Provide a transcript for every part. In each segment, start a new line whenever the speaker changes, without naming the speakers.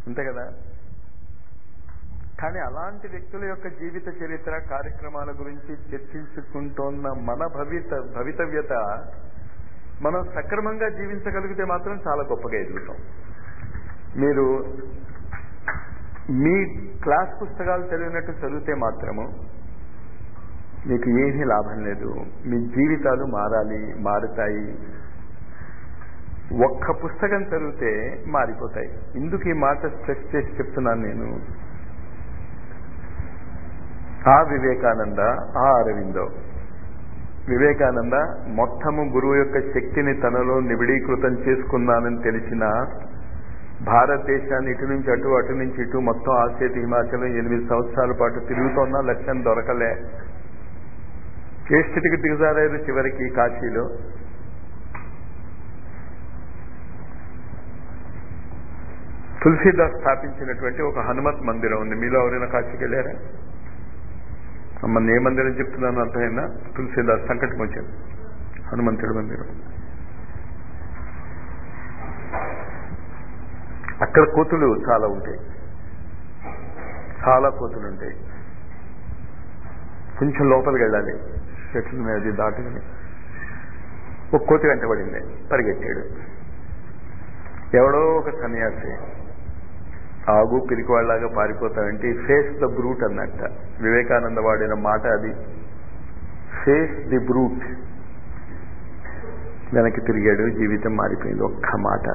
అంతే కదా కానీ అలాంటి వ్యక్తుల యొక్క జీవిత చరిత్ర కార్యక్రమాల గురించి చర్చించుకుంటోన్న మన భవిత భవితవ్యత మనం సక్రమంగా జీవించగలిగితే మాత్రం చాలా గొప్పగా ఎదుగుతాం మీరు మీ క్లాస్ పుస్తకాలు చదివినట్టు చదివితే మాత్రము మీకు ఏమీ లాభం లేదు మీ జీవితాలు మారాలి మారుతాయి ఒక్క పుస్తకం చదివితే మారిపోతాయి ఇందుకు ఈ మాట స్ట్రెస్ చేసి చెప్తున్నాను నేను ఆ వివేకానంద ఆ అరవిందో వివేకానంద మొత్తము గురువు యొక్క శక్తిని తనలో నిబిడీకృతం చేసుకున్నానని తెలిసిన భారతదేశాన్ని ఇటు నుంచి అటు అటు నుంచి ఇటు మొత్తం ఆసేతు హిమాచలం ఎనిమిది సంవత్సరాల పాటు తిరుగుతున్న లక్ష్యం దొరకలే ఏ స్థితికి దిగజారారు చివరికి కాశీలో తులసీదాస్ స్థాపించినటువంటి ఒక హనుమత్ మందిరం ఉంది మీలో ఎవరైనా కాశీకి వెళ్ళారా మన ఏ మందిరం చెప్తున్నాను అర్థమైందా తులసీదాస్ సంకటం వచ్చాడు హనుమంతుడి మందిరం అక్కడ కోతులు చాలా ఉంటాయి చాలా కోతులు ఉంటాయి కొంచెం లోపలికి వెళ్ళాలి చెట్ల మీద అది దాటుకుని ఒక కోతి వెంటబడింది పరిగెట్టాడు ఎవడో ఒక సన్యాసి ఆగు పిరికివాళ్లాగా పారిపోతావంటే ఫేస్ ద బ్రూట్ అన్నట్ట వివేకానంద వాడిన మాట అది ఫేస్ ది బ్రూట్ వెనక్కి తిరిగాడు జీవితం మారిపోయింది ఒక్క మాట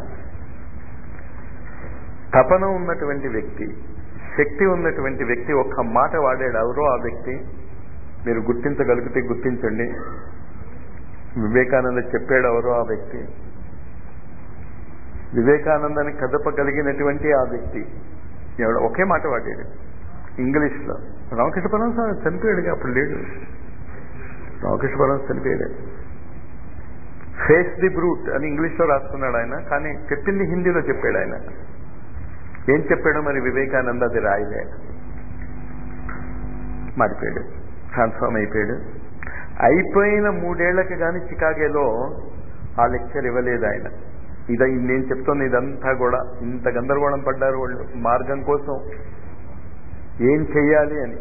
తపన ఉన్నటువంటి వ్యక్తి శక్తి ఉన్నటువంటి వ్యక్తి ఒక్క మాట వాడాడు ఎవరో ఆ వ్యక్తి మీరు గుర్తించగలిగితే గుర్తించండి వివేకానంద చెప్పాడు ఎవరో ఆ వ్యక్తి వివేకానందాన్ని కదపగలిగినటువంటి ఆ వ్యక్తి ఎవడో ఒకే మాట వాడాడు ఇంగ్లీష్ లో రామకృష్ణ పరమహంస చనిపోయాడు అప్పుడు లేడు రామకృష్ణ పరమహంస చనిపోయాడు ఫేస్ ది బ్రూట్ అని ఇంగ్లీష్ లో రాసుకున్నాడు ఆయన కానీ చెప్పింది హిందీలో చెప్పాడు ఆయన ఏం చెప్పాడో మరి వివేకానంద అది రాయలే మారిపోయాడు ట్రాన్స్ఫార్మ్ అయిపోయాడు అయిపోయిన మూడేళ్లకి కానీ చికాగోలో ఆ లెక్చర్ ఇవ్వలేదు ఆయన ఇద నేను చెప్తున్న ఇదంతా కూడా ఇంత గందరగోళం పడ్డారు వాళ్ళు మార్గం కోసం ఏం చెయ్యాలి అని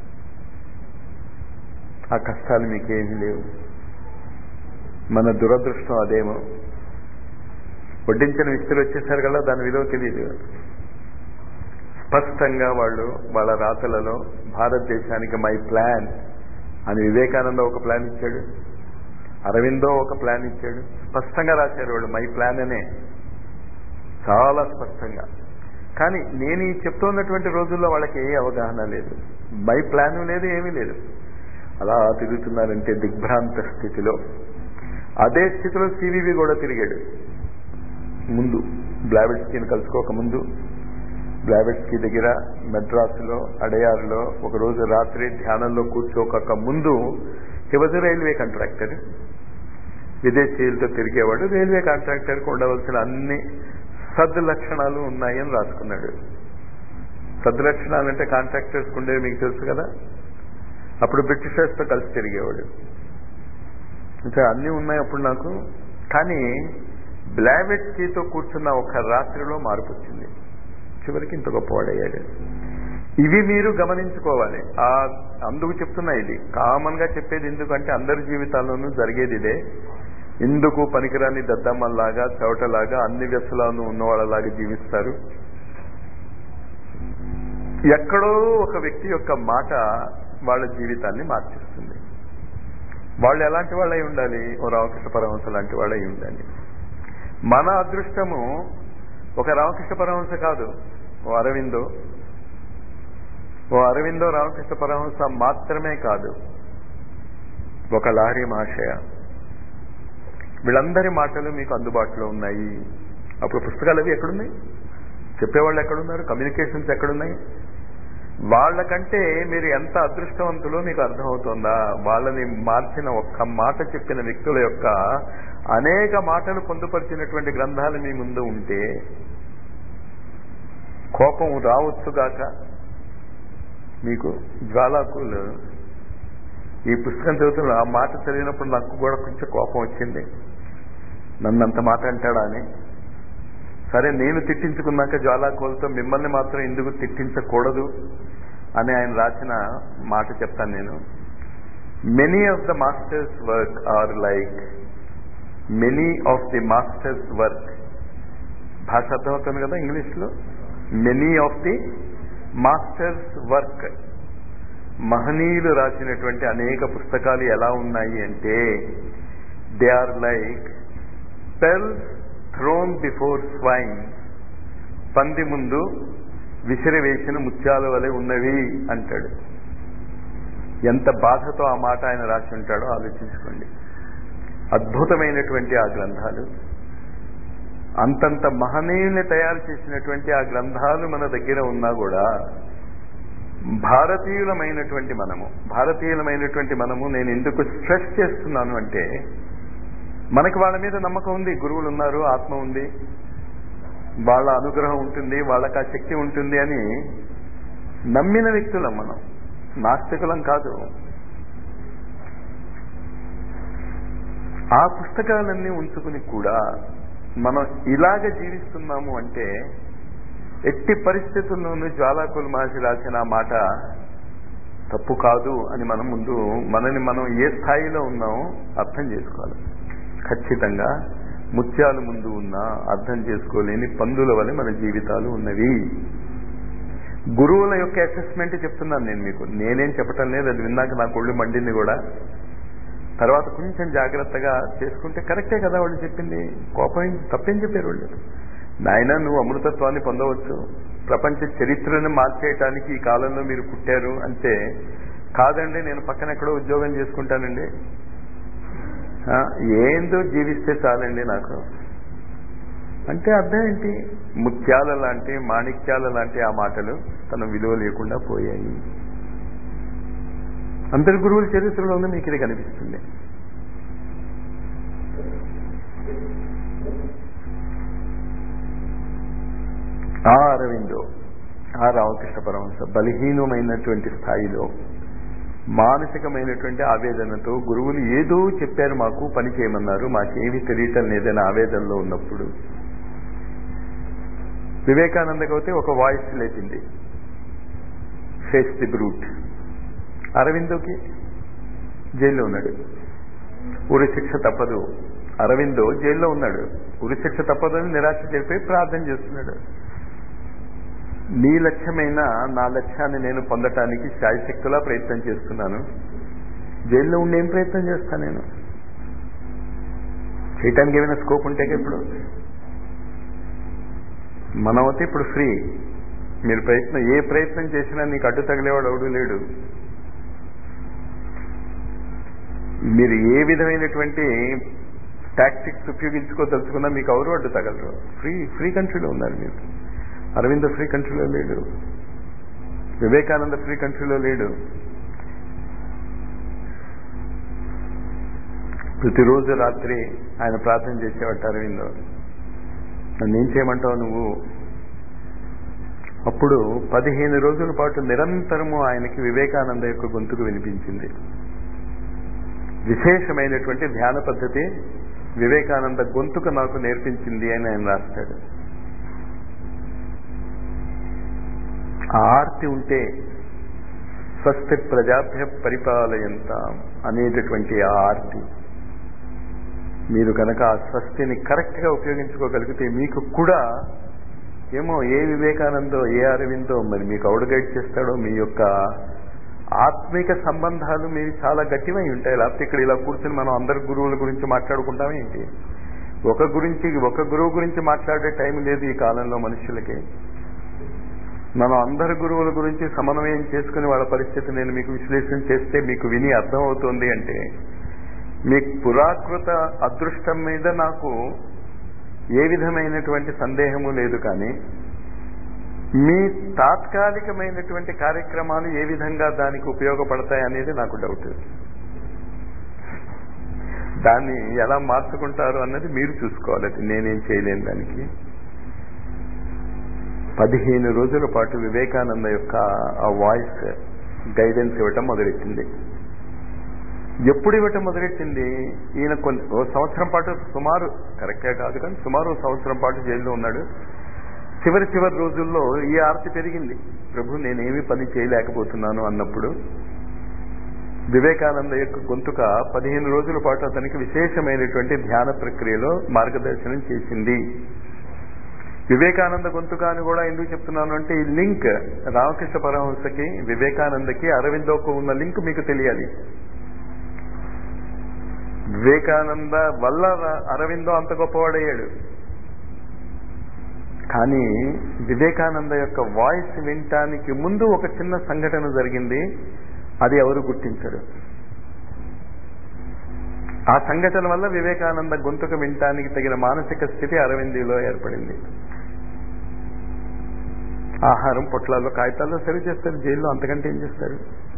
ఆ కష్టాలు మీకేమీ లేవు మన దురదృష్టం అదేమో వడ్డించిన విస్తులు వచ్చేసారు కదా దాని విలువ తెలియదు స్పష్టంగా వాళ్ళు వాళ్ళ రాతలలో భారతదేశానికి మై ప్లాన్ అని వివేకానంద ఒక ప్లాన్ ఇచ్చాడు అరవిందో ఒక ప్లాన్ ఇచ్చాడు స్పష్టంగా రాశారు వాళ్ళు మై ప్లాన్ అనే చాలా స్పష్టంగా కానీ నేను ఈ చెప్తున్నటువంటి రోజుల్లో వాళ్ళకి ఏ అవగాహన లేదు మై ప్లాన్ లేదు ఏమీ లేదు అలా తిరుగుతున్నారంటే దిగ్భ్రాంత స్థితిలో అదే స్థితిలో సివివి కూడా తిరిగాడు ముందు బ్లావెట్స్కీని కలుసుకోక ముందు బ్లావెట్స్కీ దగ్గర మెడ్రాసులో అడయారులో ఒక రోజు రాత్రి ధ్యానంలో కూర్చోక ముందు హీ వాజ్ రైల్వే కాంట్రాక్టర్ విదేశీయులతో తిరిగేవాడు రైల్వే కాంట్రాక్టర్కి ఉండవలసిన అన్ని సద్లక్షణాలు ఉన్నాయని రాసుకున్నాడు సద్లక్షణాలు అంటే కాంట్రాక్టర్స్ ఉండేవి మీకు తెలుసు కదా అప్పుడు బ్రిటిషర్స్తో కలిసి తిరిగేవాడు ఇంకా అన్నీ ఉన్నాయి అప్పుడు నాకు కానీ బ్లావెట్స్కీతో కూర్చున్న ఒక రాత్రిలో మార్పు వచ్చింది చివరికి ఇంత గొప్పవాడయ్యాడు ఇవి మీరు గమనించుకోవాలి ఆ అందుకు చెప్తున్నా ఇది కామన్ గా చెప్పేది ఎందుకంటే అందరి జీవితాల్లోనూ జరిగేది ఇదే ఎందుకు పనికిరాని దద్దమ్మల్లాగా చవటలాగా అన్ని వ్యసలాను ఉన్నవాళ్ళలాగా జీవిస్తారు ఎక్కడో ఒక వ్యక్తి యొక్క మాట వాళ్ళ జీవితాన్ని మార్చేస్తుంది వాళ్ళు ఎలాంటి వాళ్ళై ఉండాలి ఓ రామకృష్ణ పరమహంస లాంటి వాళ్ళై ఉండాలి మన అదృష్టము ఒక రామకృష్ణ పరమహంస కాదు ఓ అరవిందో ఓ అరవిందో రామకృష్ణ పరమహంస మాత్రమే కాదు ఒక లారీ మహాశయ వీళ్ళందరి మాటలు మీకు అందుబాటులో ఉన్నాయి అప్పుడు పుస్తకాలు అవి ఎక్కడున్నాయి చెప్పేవాళ్ళు ఎక్కడున్నారు కమ్యూనికేషన్స్ ఎక్కడున్నాయి వాళ్ళకంటే మీరు ఎంత అదృష్టవంతులో మీకు అర్థమవుతుందా వాళ్ళని మార్చిన ఒక్క మాట చెప్పిన వ్యక్తుల యొక్క అనేక మాటలు పొందుపరిచినటువంటి గ్రంథాలు మీ ముందు ఉంటే కోపం రావచ్చుగాక మీకు జ్వాలాకులు ఈ పుస్తకం చదువుతున్న ఆ మాట చదివినప్పుడు నాకు కూడా కొంచెం కోపం వచ్చింది నన్ను అంత మాట అంటాడా అని సరే నేను తిట్టించుకున్నాక జ్వాలాకోలతో మిమ్మల్ని మాత్రం ఎందుకు తిట్టించకూడదు అని ఆయన రాసిన మాట చెప్తాను నేను many of the masters work are like many of the masters work భాష అర్థమవుతుంది కదా ఇంగ్లీష్లో many of the masters work మహనీయులు రాసినటువంటి అనేక పుస్తకాలు ఎలా ఉన్నాయి అంటే they are like pearls thrown before swine పంది ముందు విసిరివేసిన ముత్యాల వలె ఉన్నవి అంటాడు ఎంత బాధతో ఆ మాట ఆయన రాసి ఉంటాడో ఆలోచించుకోండి అద్భుతమైనటువంటి ఆ గ్రంథాలు అంతంత మహనీయుల్ని తయారు చేసినటువంటి ఆ గ్రంథాలు మన దగ్గర ఉన్నా కూడా భారతీయులమైనటువంటి మనము భారతీయులమైనటువంటి మనము నేను ఎందుకు స్ట్రెస్ చేస్తున్నాను అంటే మనకి వాళ్ళ మీద నమ్మకం ఉంది గురువులు ఉన్నారు ఆత్మ ఉంది వాళ్ళ అనుగ్రహం ఉంటుంది వాళ్ళకి ఆ శక్తి ఉంటుంది అని నమ్మిన వ్యక్తులం మనం నాస్తికులం కాదు ఆ పుస్తకాలన్నీ ఉంచుకుని కూడా మనం ఇలాగ జీవిస్తున్నాము అంటే ఎట్టి పరిస్థితుల్లోనూ జ్వాలాకుల మహర్షి రాసిన ఆ మాట తప్పు కాదు అని మనం ముందు మనని మనం ఏ స్థాయిలో ఉన్నామో అర్థం చేసుకోవాలి ఖచ్చితంగా ముత్యాలు ముందు ఉన్న అర్థం చేసుకోలేని పందుల వలె మన జీవితాలు ఉన్నవి గురువుల యొక్క అసెస్మెంట్ చెప్తున్నాను నేను మీకు నేనేం చెప్పటం లేదు అది విన్నాక నా కొళ్ళు మండింది కూడా తర్వాత కొంచెం జాగ్రత్తగా చేసుకుంటే కరెక్టే కదా వాళ్ళు చెప్పింది కోపం తప్పేం చెప్పారు వాళ్ళు నాయన నువ్వు అమృతత్వాన్ని పొందవచ్చు ప్రపంచ చరిత్రను మార్చేయటానికి ఈ కాలంలో మీరు పుట్టారు అంటే కాదండి నేను పక్కన ఎక్కడో ఉద్యోగం చేసుకుంటానండి ఏందో జీవిస్తే చాలండి నాకు అంటే అర్థం ఏంటి ముత్యాల లాంటి మాణిక్యాల లాంటి ఆ మాటలు తన విలువ లేకుండా పోయాయి అందరి గురువుల చరిత్రలోనే మీకు ఇది కనిపిస్తుంది ఆ అరవిందో ఆ రామకృష్ణ పరమహంస బలహీనమైనటువంటి స్థాయిలో మానసికమైనటువంటి ఆవేదనతో గురువులు ఏదో చెప్పారు మాకు పని చేయమన్నారు మాకేమీ తెలియటం లేదని ఆవేదనలో ఉన్నప్పుడు వివేకానందకి అయితే ఒక వాయిస్ లేచింది ఫేస్ ది బ్రూట్ అరవిందోకి జైల్లో ఉన్నాడు ఉరి శిక్ష తప్పదు అరవిందో జైల్లో ఉన్నాడు ఉరి శిక్ష తప్పదని నిరాశ చెప్పి ప్రార్థన చేస్తున్నాడు నీ లక్ష్యమైన నా లక్ష్యాన్ని నేను పొందటానికి శాయశక్తులా ప్రయత్నం చేస్తున్నాను జైల్లో ఉండి ఏం ప్రయత్నం చేస్తాను నేను చేయటానికి ఏమైనా స్కోప్ ఉంటే ఇప్పుడు మనమైతే ఇప్పుడు ఫ్రీ మీరు ప్రయత్నం ఏ ప్రయత్నం చేసినా నీకు అడ్డు తగిలేవాడు ఎవడు లేడు మీరు ఏ విధమైనటువంటి టాక్టిక్స్ ఉపయోగించుకోదలుచుకున్నా మీకు ఎవరు అడ్డు తగలరు ఫ్రీ ఫ్రీ కంట్రీలో ఉన్నారు మీరు అరవింద ఫ్రీ కంట్రీలో లేడు వివేకానంద ఫ్రీ కంట్రీలో లేడు ప్రతిరోజు రాత్రి ఆయన ప్రార్థన చేసేవాట అరవిందో నన్ను ఏం చేయమంటావు నువ్వు అప్పుడు పదిహేను రోజుల పాటు నిరంతరము ఆయనకి వివేకానంద యొక్క గొంతుకు వినిపించింది విశేషమైనటువంటి ధ్యాన పద్ధతి వివేకానంద గొంతుకు నాకు నేర్పించింది అని ఆయన రాస్తాడు ఆ ఆర్తి ఉంటే స్వస్తి ప్రజాభ్య పరిపాలయంత అనేటటువంటి ఆ ఆర్తి మీరు కనుక ఆ స్వస్తిని కరెక్ట్ గా ఉపయోగించుకోగలిగితే మీకు కూడా ఏమో ఏ వివేకానందో ఏ అరవిందో మరి మీకు అవుడు గైడ్ చేస్తాడో మీ యొక్క ఆత్మిక సంబంధాలు మీరు చాలా గట్టివై ఉంటాయి లేకపోతే ఇక్కడ ఇలా కూర్చొని మనం అందరి గురువుల గురించి మాట్లాడుకుంటామే ఏంటి ఒక గురించి ఒక గురువు గురించి మాట్లాడే టైం లేదు ఈ కాలంలో మనుషులకి మనం అందరి గురువుల గురించి సమన్వయం చేసుకుని వాళ్ళ పరిస్థితి నేను మీకు విశ్లేషణ చేస్తే మీకు విని అర్థం అవుతుంది అంటే మీ పురాకృత అదృష్టం మీద నాకు ఏ విధమైనటువంటి సందేహము లేదు కానీ మీ తాత్కాలికమైనటువంటి కార్యక్రమాలు ఏ విధంగా దానికి ఉపయోగపడతాయి అనేది నాకు డౌట్ దాన్ని ఎలా మార్చుకుంటారు అన్నది మీరు చూసుకోవాలి అది నేనేం చేయలేను దానికి పదిహేను రోజుల పాటు వివేకానంద యొక్క ఆ వాయిస్ గైడెన్స్ ఇవ్వటం మొదలెట్టింది ఎప్పుడు ఇవ్వటం మొదలెట్టింది ఈయన కొన్ని ఓ సంవత్సరం పాటు సుమారు కరెక్టే కాదు కానీ సుమారు ఓ సంవత్సరం పాటు జైల్లో ఉన్నాడు చివరి చివరి రోజుల్లో ఈ ఆర్తి పెరిగింది ప్రభు నేనేమి పని చేయలేకపోతున్నాను అన్నప్పుడు వివేకానంద యొక్క గొంతుక పదిహేను రోజుల పాటు అతనికి విశేషమైనటువంటి ధ్యాన ప్రక్రియలో మార్గదర్శనం చేసింది వివేకానంద గొంతుక అని కూడా ఎందుకు చెప్తున్నాను అంటే ఈ లింక్ రామకృష్ణ పరమహంసకి వివేకానందకి అరవిందోకు ఉన్న లింక్ మీకు తెలియాలి వివేకానంద వల్ల అరవిందో అంత గొప్పవాడయ్యాడు కానీ వివేకానంద యొక్క వాయిస్ వినటానికి ముందు ఒక చిన్న సంఘటన జరిగింది అది ఎవరు గుర్తించరు ఆ సంఘటన వల్ల వివేకానంద గొంతుక వినటానికి తగిన మానసిక స్థితి అరవిందీలో ఏర్పడింది ఆహారం పొట్లాల్లో కాగితాల్లో సరి చేస్తారు జైల్లో అంతకంటే ఏం చేస్తారు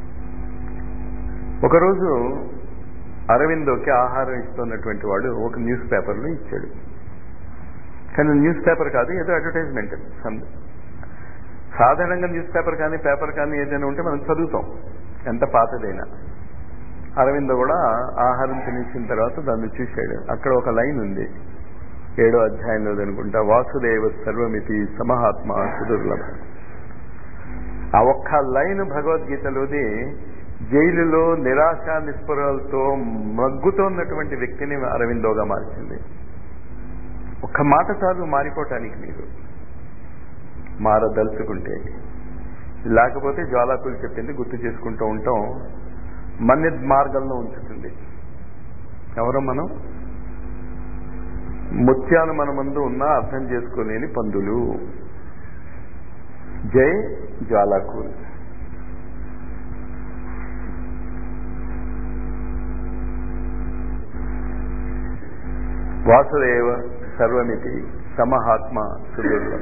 ఒకరోజు అరవిందోకి ఆహారం ఇస్తున్నటువంటి వాడు ఒక న్యూస్ పేపర్లో ఇచ్చాడు కానీ న్యూస్ పేపర్ కాదు ఏదో అడ్వర్టైజ్మెంట్ సాధారణంగా న్యూస్ పేపర్ కానీ పేపర్ కానీ ఏదైనా ఉంటే మనం చదువుతాం ఎంత పాతదైనా అరవింద కూడా ఆహారం తినేసిన తర్వాత దాన్ని చూశాడు అక్కడ ఒక లైన్ ఉంది ఏడో అధ్యాయంలో అనుకుంటా వాసుదేవ సర్వమితి సమహాత్మ సుదుర్లభ ఆ ఒక్క లైన్ భగవద్గీతలోది జైలులో నిరాశ నిస్పృహలతో మగ్గుతోన్నటువంటి వ్యక్తిని అరవిందోగా మార్చింది ఒక్క మాట చాలు మారిపోవటానికి మీరు మారదలుచుకుంటే లేకపోతే జ్వాలాకులు చెప్పింది గుర్తు చేసుకుంటూ ఉంటాం మన్య మార్గంలో ఉంచుతుంది ఎవరో మనం ముత్యాలు మన ముందు ఉన్నా అర్థం చేసుకోలేని పందులు జై జ్వాలాకూల్ వాసుదేవ సర్వమితి సమహాత్మ సుదుర్లభ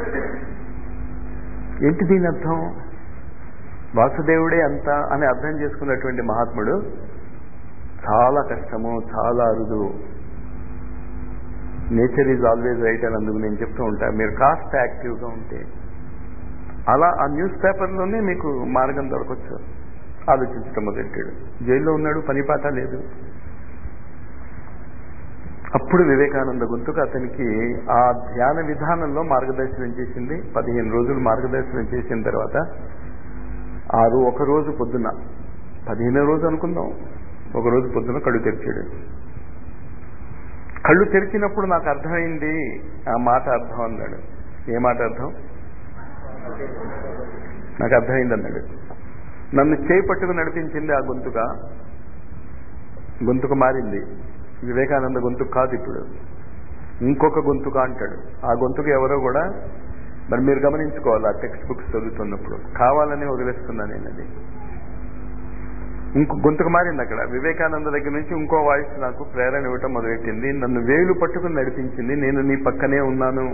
ఏంటి దీని అర్థం వాసుదేవుడే అంత అని అర్థం చేసుకున్నటువంటి మహాత్ముడు చాలా కష్టము చాలా అరుదు నేచర్ ఈజ్ ఆల్వేజ్ రైట్ అని అందుకు నేను చెప్తూ ఉంటాను మీరు కాస్త యాక్టివ్గా ఉంటే అలా ఆ న్యూస్ పేపర్లోనే మీకు మార్గం దొరకచ్చు ఆలోచించడం మొదలెట్టాడు జైల్లో ఉన్నాడు పని పాట లేదు అప్పుడు వివేకానంద గొంతుకు అతనికి ఆ ధ్యాన విధానంలో మార్గదర్శనం చేసింది పదిహేను రోజులు మార్గదర్శనం చేసిన తర్వాత ఆరు ఒక రోజు పొద్దున పదిహేనో రోజు అనుకుందాం ఒక రోజు పొద్దున కళ్ళు తెరిచాడు కళ్ళు తెరిచినప్పుడు నాకు అర్థమైంది ఆ మాట అర్థం అన్నాడు ఏ మాట అర్థం నాకు అర్థమైంది అన్నాడు నన్ను చేయి పట్టుకు నడిపించింది ఆ గొంతుక గొంతుక మారింది వివేకానంద గొంతుకు కాదు ఇప్పుడు ఇంకొక గొంతుక అంటాడు ఆ గొంతుకు ఎవరో కూడా మరి మీరు గమనించుకోవాలి ఆ టెక్స్ట్ బుక్స్ చదువుతున్నప్పుడు కావాలని వదిలేస్తున్నా నేను అది ఇంకో గొంతుకు మారింది అక్కడ వివేకానంద దగ్గర నుంచి ఇంకో వాయిస్ నాకు ప్రేరణ ఇవ్వటం మొదలెట్టింది నన్ను వేలు పట్టుకుని నడిపించింది నేను నీ పక్కనే ఉన్నాను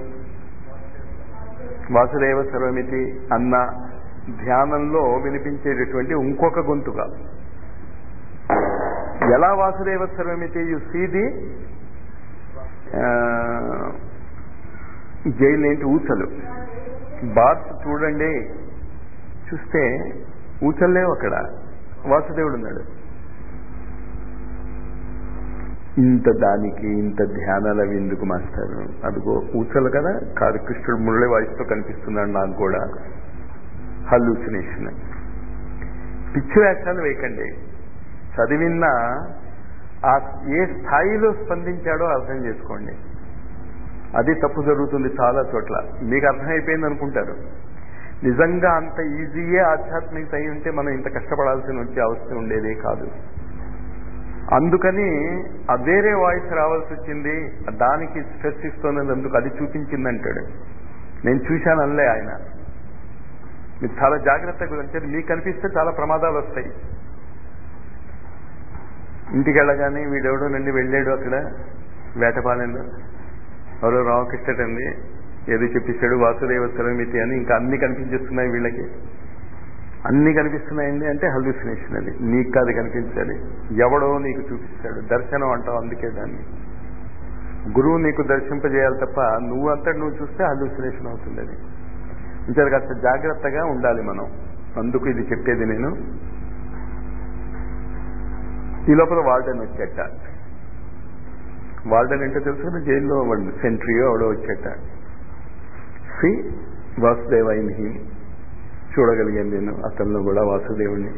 వాసుదేవ సర్వమితి అన్న ధ్యానంలో వినిపించేటటువంటి ఇంకొక గొంతుక ఎలా వాసుదేవ సర్వమితి యు సీ ది జైలు ఏంటి ఊచలు బార్స్ చూడండి చూస్తే ఊచల్లేవు అక్కడ వాసుదేవుడు ఉన్నాడు ఇంత దానికి ఇంత ధ్యానాలు అవి ఎందుకు మాస్టారు అదిగో ఊచలు కదా కాదు కృష్ణుడు మురళి వాయిస్తో కనిపిస్తున్నాడు నాకు కూడా హల్యూసినేషన్ పిచ్చి వేషాలు వేయకండి చదివిన ఆ ఏ స్థాయిలో స్పందించాడో అర్థం చేసుకోండి అది తప్పు జరుగుతుంది చాలా చోట్ల మీకు అర్థమైపోయింది అనుకుంటారు నిజంగా అంత ఈజీయే ఆధ్యాత్మికత అయి ఉంటే మనం ఇంత కష్టపడాల్సిన వచ్చే అవసరం ఉండేదే కాదు అందుకని ఆ వేరే వాయిస్ రావాల్సి వచ్చింది దానికి స్ట్రెస్ ఇస్తున్నది అందుకు అది చూపించింది అంటాడు నేను చూశాను అనలే ఆయన మీరు చాలా జాగ్రత్తగా అంటే మీకు కనిపిస్తే చాలా ప్రమాదాలు వస్తాయి ఇంటికి వెళ్ళగానే వీడెవడో నుండి వెళ్ళాడు అక్కడ వేటపాలెంలో ఎవరో రామకృష్ణటండి ఏదో చెప్పిస్తాడు వాసుదేవ సరమితి అని ఇంకా అన్ని కనిపించేస్తున్నాయి వీళ్ళకి అన్ని కనిపిస్తున్నాయండి అంటే హల్యూసినేషన్ అది నీకు కాదు కనిపించాలి ఎవడో నీకు చూపిస్తాడు దర్శనం అంటావు అందుకే దాన్ని గురువు నీకు దర్శింపజేయాలి తప్ప నువ్వు అంతటి నువ్వు చూస్తే హల్యూసినేషన్ అవుతుంది అది ఇంకా కాస్త జాగ్రత్తగా ఉండాలి మనం అందుకు ఇది చెప్పేది నేను ఈ లోపల వార్డెన్ వచ్చేట వార్డెన్ అంటే తెలుసు కదా జైల్లో వాళ్ళు సెంట్రీయో ఎవడో వచ్చేట సి వాసుదేవ ఇన్ హిమ్ చూడగలిగాను నేను అతనిలో కూడా వాసుదేవుణ్ణి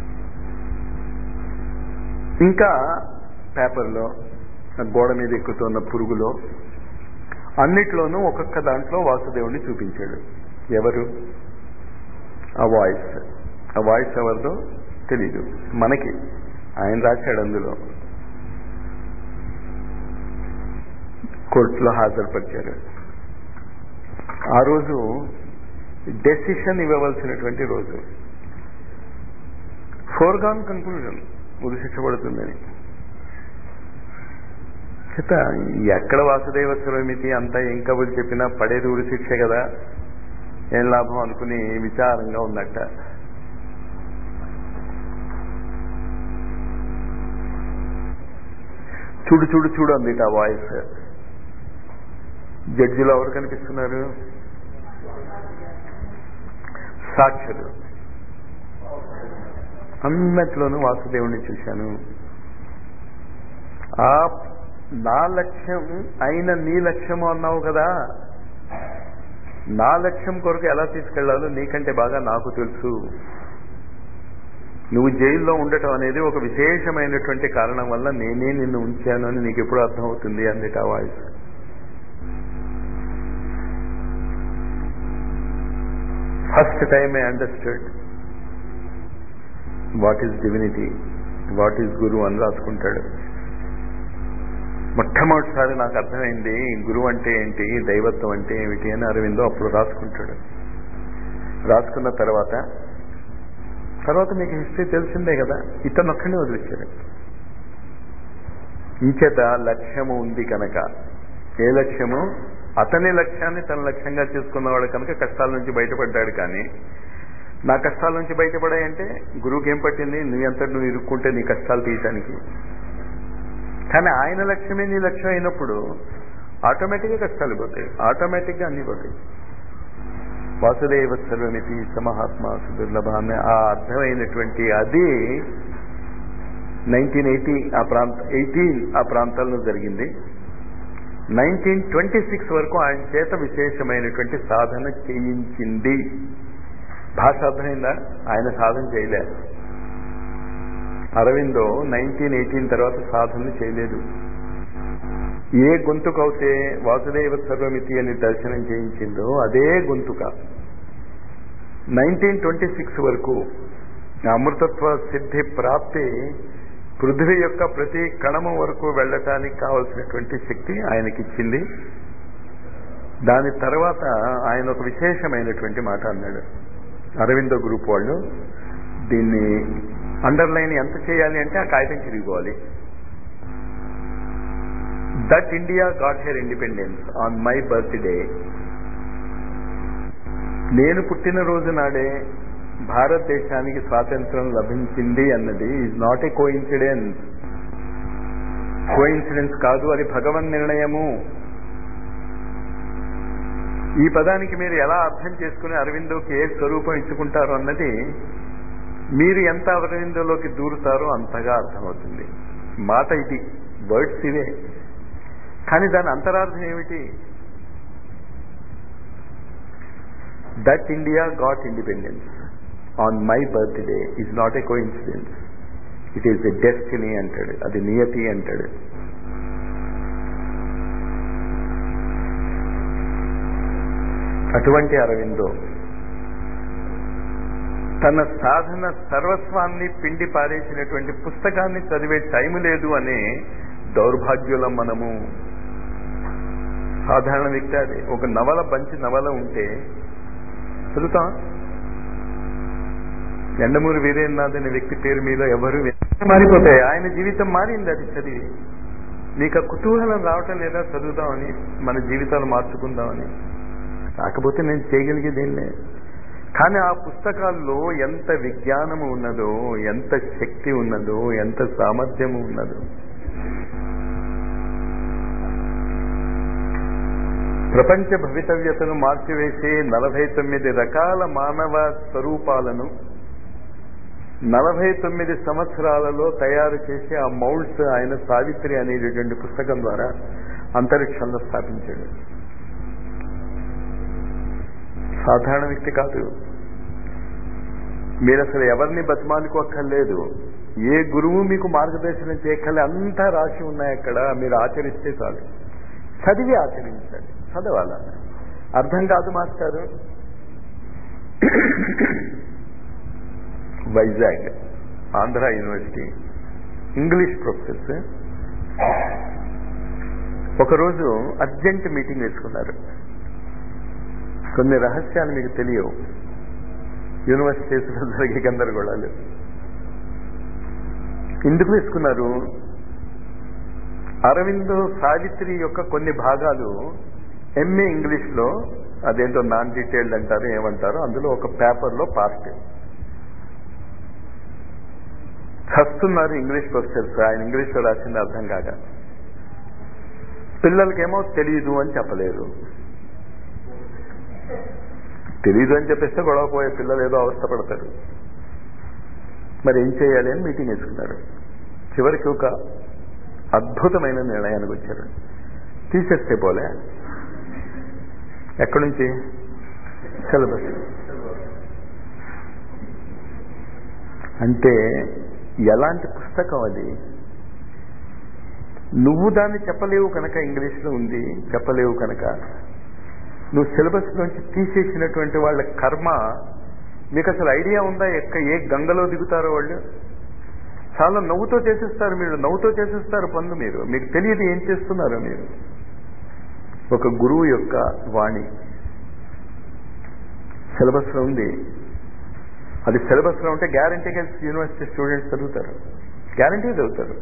ఇంకా పేపర్లో గోడ మీద ఎక్కుతున్న పురుగులో అన్నిట్లోనూ ఒక్కొక్క దాంట్లో వాసుదేవుణ్ణి చూపించాడు ఎవరు ఆ వాయిస్ ఆ వాయిస్ ఎవరిదో తెలీదు మనకి ఆయన రాశాడు అందులో కోర్టులో హాజరుపరిచారు ఆ రోజు డెసిషన్ ఇవ్వవలసినటువంటి రోజు ఫోర్గాన్ కంక్లూజన్ ఉరి శిక్ష పడుతుందని చేత ఎక్కడ వాసుదేవ స్వరమితి అంతా ఏం కబుర్లు చెప్పినా పడేది ఉరి శిక్షే కదా ఏం లాభం అనుకుని విచారంగా ఉన్నట్ట చూడు చూడు చూడు అంది ఆ వాయిస్ జడ్జిలో ఎవరు కనిపిస్తున్నారు సాక్షులు అన్నట్లోనూ వాసుదేవుణ్ణి చూశాను ఆ నా లక్ష్యం అయిన నీ లక్ష్యము అన్నావు కదా నా లక్ష్యం కొరకు ఎలా తీసుకెళ్లాలో నీకంటే బాగా నాకు తెలుసు నువ్వు జైల్లో ఉండటం అనేది ఒక విశేషమైనటువంటి కారణం వల్ల నేనే నిన్ను ఉంచాను అని నీకు ఎప్పుడు అర్థమవుతుంది అందుట voice first time I understood what is divinity what is guru అని రాసుకుంటాడు మొట్టమొదటిసారి నాకు అర్థమైంది గురువు అంటే ఏంటి దైవత్వం అంటే ఏమిటి అని అరవిందో అప్పుడు రాసుకుంటాడు రాసుకున్న తర్వాత తర్వాత మీకు హిస్టరీ తెలిసిందే కదా ఇతను ఒక్కడే వదిలించాడు ఇంచేత లక్ష్యము ఉంది కనుక ఏ లక్ష్యము అతని లక్ష్యాన్ని తన లక్ష్యంగా చేసుకున్నవాడు కనుక కష్టాల నుంచి బయటపడ్డాడు కానీ నా కష్టాల నుంచి బయటపడాయంటే గురువుకి ఏం పట్టింది నువ్వు ఎంత నువ్వు ఇరుక్కుంటే నీ కష్టాలు తీయటానికి కానీ ఆయన లక్ష్యమే నీ లక్ష్యం అయినప్పుడు ఆటోమేటిక్గా కష్టాలు పోతాయి ఆటోమేటిక్గా అన్ని పోతాయి వాసుదేవ సర్వమితి సమహాత్మ సుదుర్లభ అనే ఆ అర్థమైనటువంటి అది నైన్టీన్ ఎయిటీ ఆ ప్రాంత ఎయిటీన్ ఆ ప్రాంతాల్లో జరిగింది నైన్టీన్ ట్వంటీ సిక్స్ వరకు ఆయన చేత విశేషమైనటువంటి సాధన చేయించింది భాష అర్థమైందా ఆయన సాధన చేయలే అరవిందో నైన్టీన్ ఎయిటీన్ తర్వాత సాధన చేయలేదు ఏ గొంతుకైతే వాసుదేవ సర్వమితి అని దర్శనం చేయించిందో అదే గొంతుక నైన్టీన్ ట్వంటీ సిక్స్ వరకు అమృతత్వ సిద్ధి ప్రాప్తి పృథ్వీ యొక్క ప్రతి కణము వరకు వెళ్ళటానికి కావలసినటువంటి శక్తి ఆయనకిచ్చింది దాని తర్వాత ఆయన ఒక విశేషమైనటువంటి మాట అన్నాడు అరవిందో గ్రూప్ వాళ్ళు దీన్ని అండర్లైన్ ఎంత చేయాలి అంటే ఆ కాగితం చిరిగిపోవాలి that India got her independence on my birthday నేను పుట్టిన రోజు నాడే భారతదేశానికి స్వాతంత్రం లభించింది అన్నది is not a coincidence coincidence కాదు అది భగవన్ నిర్ణయము ఈ పదానికి మీరు ఎలా అర్థం చేసుకుని అరవిందోకి ఏ స్వరూపం ఇచ్చుకుంటారో అన్నది మీరు ఎంత అరవిందోలోకి దూరుతారో అంతగా అర్థమవుతుంది మాట ఇది వర్డ్స్ ఇవే కానీ దాని అంతరార్థం ఏమిటి that India got independence on my birthday is not a coincidence it is a destiny అంటాడు అది నియతి అంటాడు అటువంటి అరవిందో తన సాధన సర్వస్వాన్ని పిండి పారేసినటువంటి పుస్తకాన్ని చదివే టైం లేదు అనే దౌర్భాగ్యులం మనము సాధారణ వ్యక్తి అది ఒక నవల మంచి నవల ఉంటే చదువుతాం ఎండమూరి వీరేంద్రనాథ్ అనే వ్యక్తి పేరు మీద ఎవరు మారిపోతాయి ఆయన జీవితం మారింది అది చదివి మీకు ఆ కుతూహలం రావటం లేదా చదువుదామని మన జీవితాలు మార్చుకుందామని కాకపోతే నేను చేయగలిగేది ఏం లేదు కానీ ఆ పుస్తకాల్లో ఎంత విజ్ఞానము ఉన్నదో ఎంత శక్తి ఉన్నదో ఎంత సామర్థ్యము ఉన్నదో ప్రపంచ భవితవ్యతను మార్చివేసే నలభై తొమ్మిది రకాల మానవ స్వరూపాలను నలభై తొమ్మిది సంవత్సరాలలో తయారు చేసి ఆ మౌల్డ్స్ ఆయన సావిత్రి అనేటటువంటి పుస్తకం ద్వారా అంతరిక్షంలో స్థాపించాడు సాధారణ వ్యక్తి కాదు మీరు అసలు ఎవరిని బతిమాలుకోక్కర్లేదు ఏ గురువు మీకు మార్గదర్శనం చేయక్కర్లే అంతా రాసి ఉన్నాయి అక్కడ మీరు ఆచరిస్తే చాలు చదివి ఆచరించండి చదవాల అర్థం కాదు మాస్టారు Vizag Andhra university English professors ఒకరోజు అర్జెంట్ మీటింగ్ వేసుకున్నారు కొన్ని రహస్యాలు మీకు తెలియవు యూనివర్సిటీస్లో జరిగే గందరగోళాలు ఎందుకు వేసుకున్నారు అరవిందో సావిత్రి యొక్క కొన్ని భాగాలు ఎంఏ ఇంగ్లీష్లో అదేంటో నాన్ డీటెయిల్డ్ అంటారు ఏమంటారు అందులో ఒక పేపర్లో పార్ట్ చస్తున్నారు ఇంగ్లీష్ ప్రొఫెసర్స్ ఆయన ఇంగ్లీష్లో రాసింది అర్థం కాక పిల్లలకేమో తెలియదు అని చెప్పలేరు తెలీదు అని చెప్పేస్తే గొడవ పోయే పిల్లలు ఏదో అవస్థపడతారు మరి ఏం చేయాలి అని మీటింగ్ వేసుకున్నారు చివరికి ఒక అద్భుతమైన నిర్ణయానికి వచ్చారు తీసేస్తే పోలే ఎక్కడి నుంచి సిలబస్ అంటే ఎలాంటి పుస్తకం అది నువ్వు దాన్ని చెప్పలేవు కనుక ఇంగ్లీష్లో ఉంది చెప్పలేవు కనుక నువ్వు సిలబస్ నుంచి తీసేసినటువంటి వాళ్ళ కర్మ మీకు అసలు ఐడియా ఉందా ఎక్క ఏ గంగలో దిగుతారో వాళ్ళు చాలా నవ్వుతో చేసేస్తారు మీరు నవ్వుతో చేసేస్తారు పనులు మీరు మీకు తెలియదు ఏం చేస్తున్నారో మీరు ఒక గురువు యొక్క వాణి సిలబస్లో ఉంది అది సిలబస్లో ఉంటే గ్యారంటీగా యూనివర్సిటీ స్టూడెంట్స్ చదువుతారు గ్యారంటీ చదువుతారు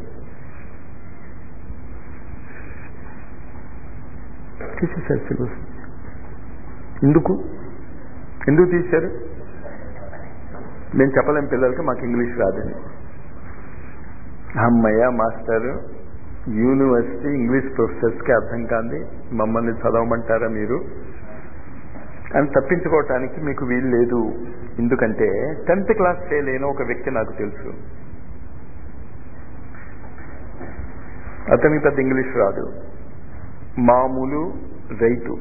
తీసేశారు సిలబస్ ఎందుకు ఎందుకు తీశారు నేను చెప్పలేం పిల్లలకి మాకు ఇంగ్లీష్ రాదని అమ్మయ్య మాస్టర్ యూనివర్సిటీ ఇంగ్లీష్ ప్రొఫెసర్స్కి అర్థం కాంది మమ్మల్ని చదవమంటారా మీరు అని తప్పించుకోవటానికి మీకు వీలు లేదు ఎందుకంటే టెన్త్ క్లాస్ ఫెయిల్ అయిన ఒక వ్యక్తి నాకు తెలుసు అతనికి పెద్ద ఇంగ్లీష్ రాదు మామూలు రైతు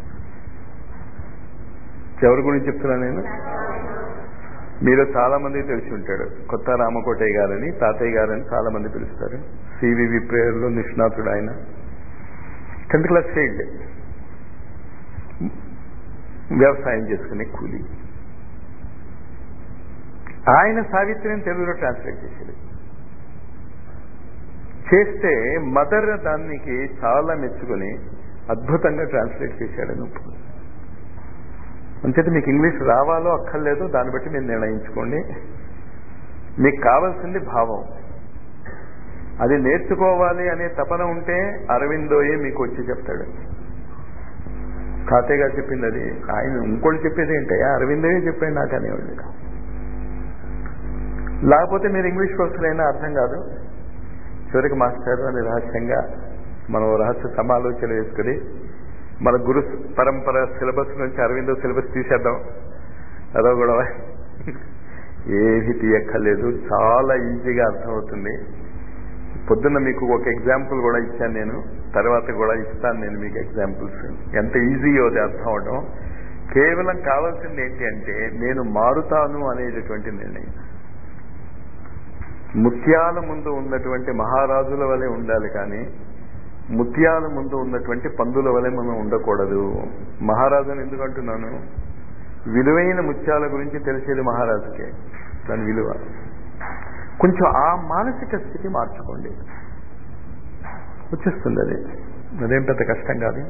ఎవరి గురించి చెప్తున్నా నేను మీరు చాలా మంది తెలిసి ఉంటాడు కొత్త రామకోటయ్య గారని తాతయ్య గారని చాలా మంది పిలుస్తారు సివివి ప్రేయర్లో నిష్ణాతుడు ఆయన టెన్త్ క్లాస్ ఫెయిల్డ్ వ్యవసాయం చేసుకునే కూలీ ఆయన సావిత్రిని తెలుగులో ట్రాన్స్లేట్ చేశాడు చేస్తే మదర్ దానికి చాలా మెచ్చుకొని అద్భుతంగా ట్రాన్స్లేట్ చేశాడని ఒప్పుకుంది అంచేత మీకు ఇంగ్లీష్ రావాలో అక్కర్లేదో దాన్ని బట్టి మీరు నిర్ణయించుకోండి మీకు కావాల్సింది భావం అది నేర్చుకోవాలి అనే తపన ఉంటే అరవిందోయే మీకు వచ్చి చెప్తాడు తాతయ్య గారు చెప్పింది అది ఆయన ఇంకోటి చెప్పేది ఏంటయ్యా అరవిందోయే చెప్పాడు నాకు అనేవాళ్ళు లేకపోతే మీరు ఇంగ్లీష్ ప్రొఫెసర్ అయినా అర్థం కాదు చివరికి మాస్టర్ అని రహస్యంగా మనం రహస్య సమాలోచన వేసుకుని మన గురు పరంపర సిలబస్ నుంచి అరవిందో సిలబస్ తీసేద్దాం అదో గొడవ ఏది తీయక్కర్లేదు చాలా ఈజీగా అర్థమవుతుంది పొద్దున్న మీకు ఒక ఎగ్జాంపుల్ కూడా ఇచ్చాను నేను తర్వాత కూడా ఇస్తాను నేను మీకు ఎగ్జాంపుల్స్ ఎంత ఈజీయో అది అర్థం అవడం కేవలం కావాల్సింది ఏంటి అంటే నేను మారుతాను అనేటటువంటి నిర్ణయం ముత్యాల ముందు ఉన్నటువంటి మహారాజుల వలె ఉండాలి కానీ ముత్యాల ముందు ఉన్నటువంటి పందుల వలె మనం ఉండకూడదు మహారాజుని ఎందుకు అంటున్నాను విలువైన ముత్యాల గురించి తెలిసేది మహారాజుకే దాని విలువ కొంచెం ఆ మానసిక స్థితి మార్చుకోండి వచ్చేస్తుంది అది అదేం పెద్ద కష్టం కాదు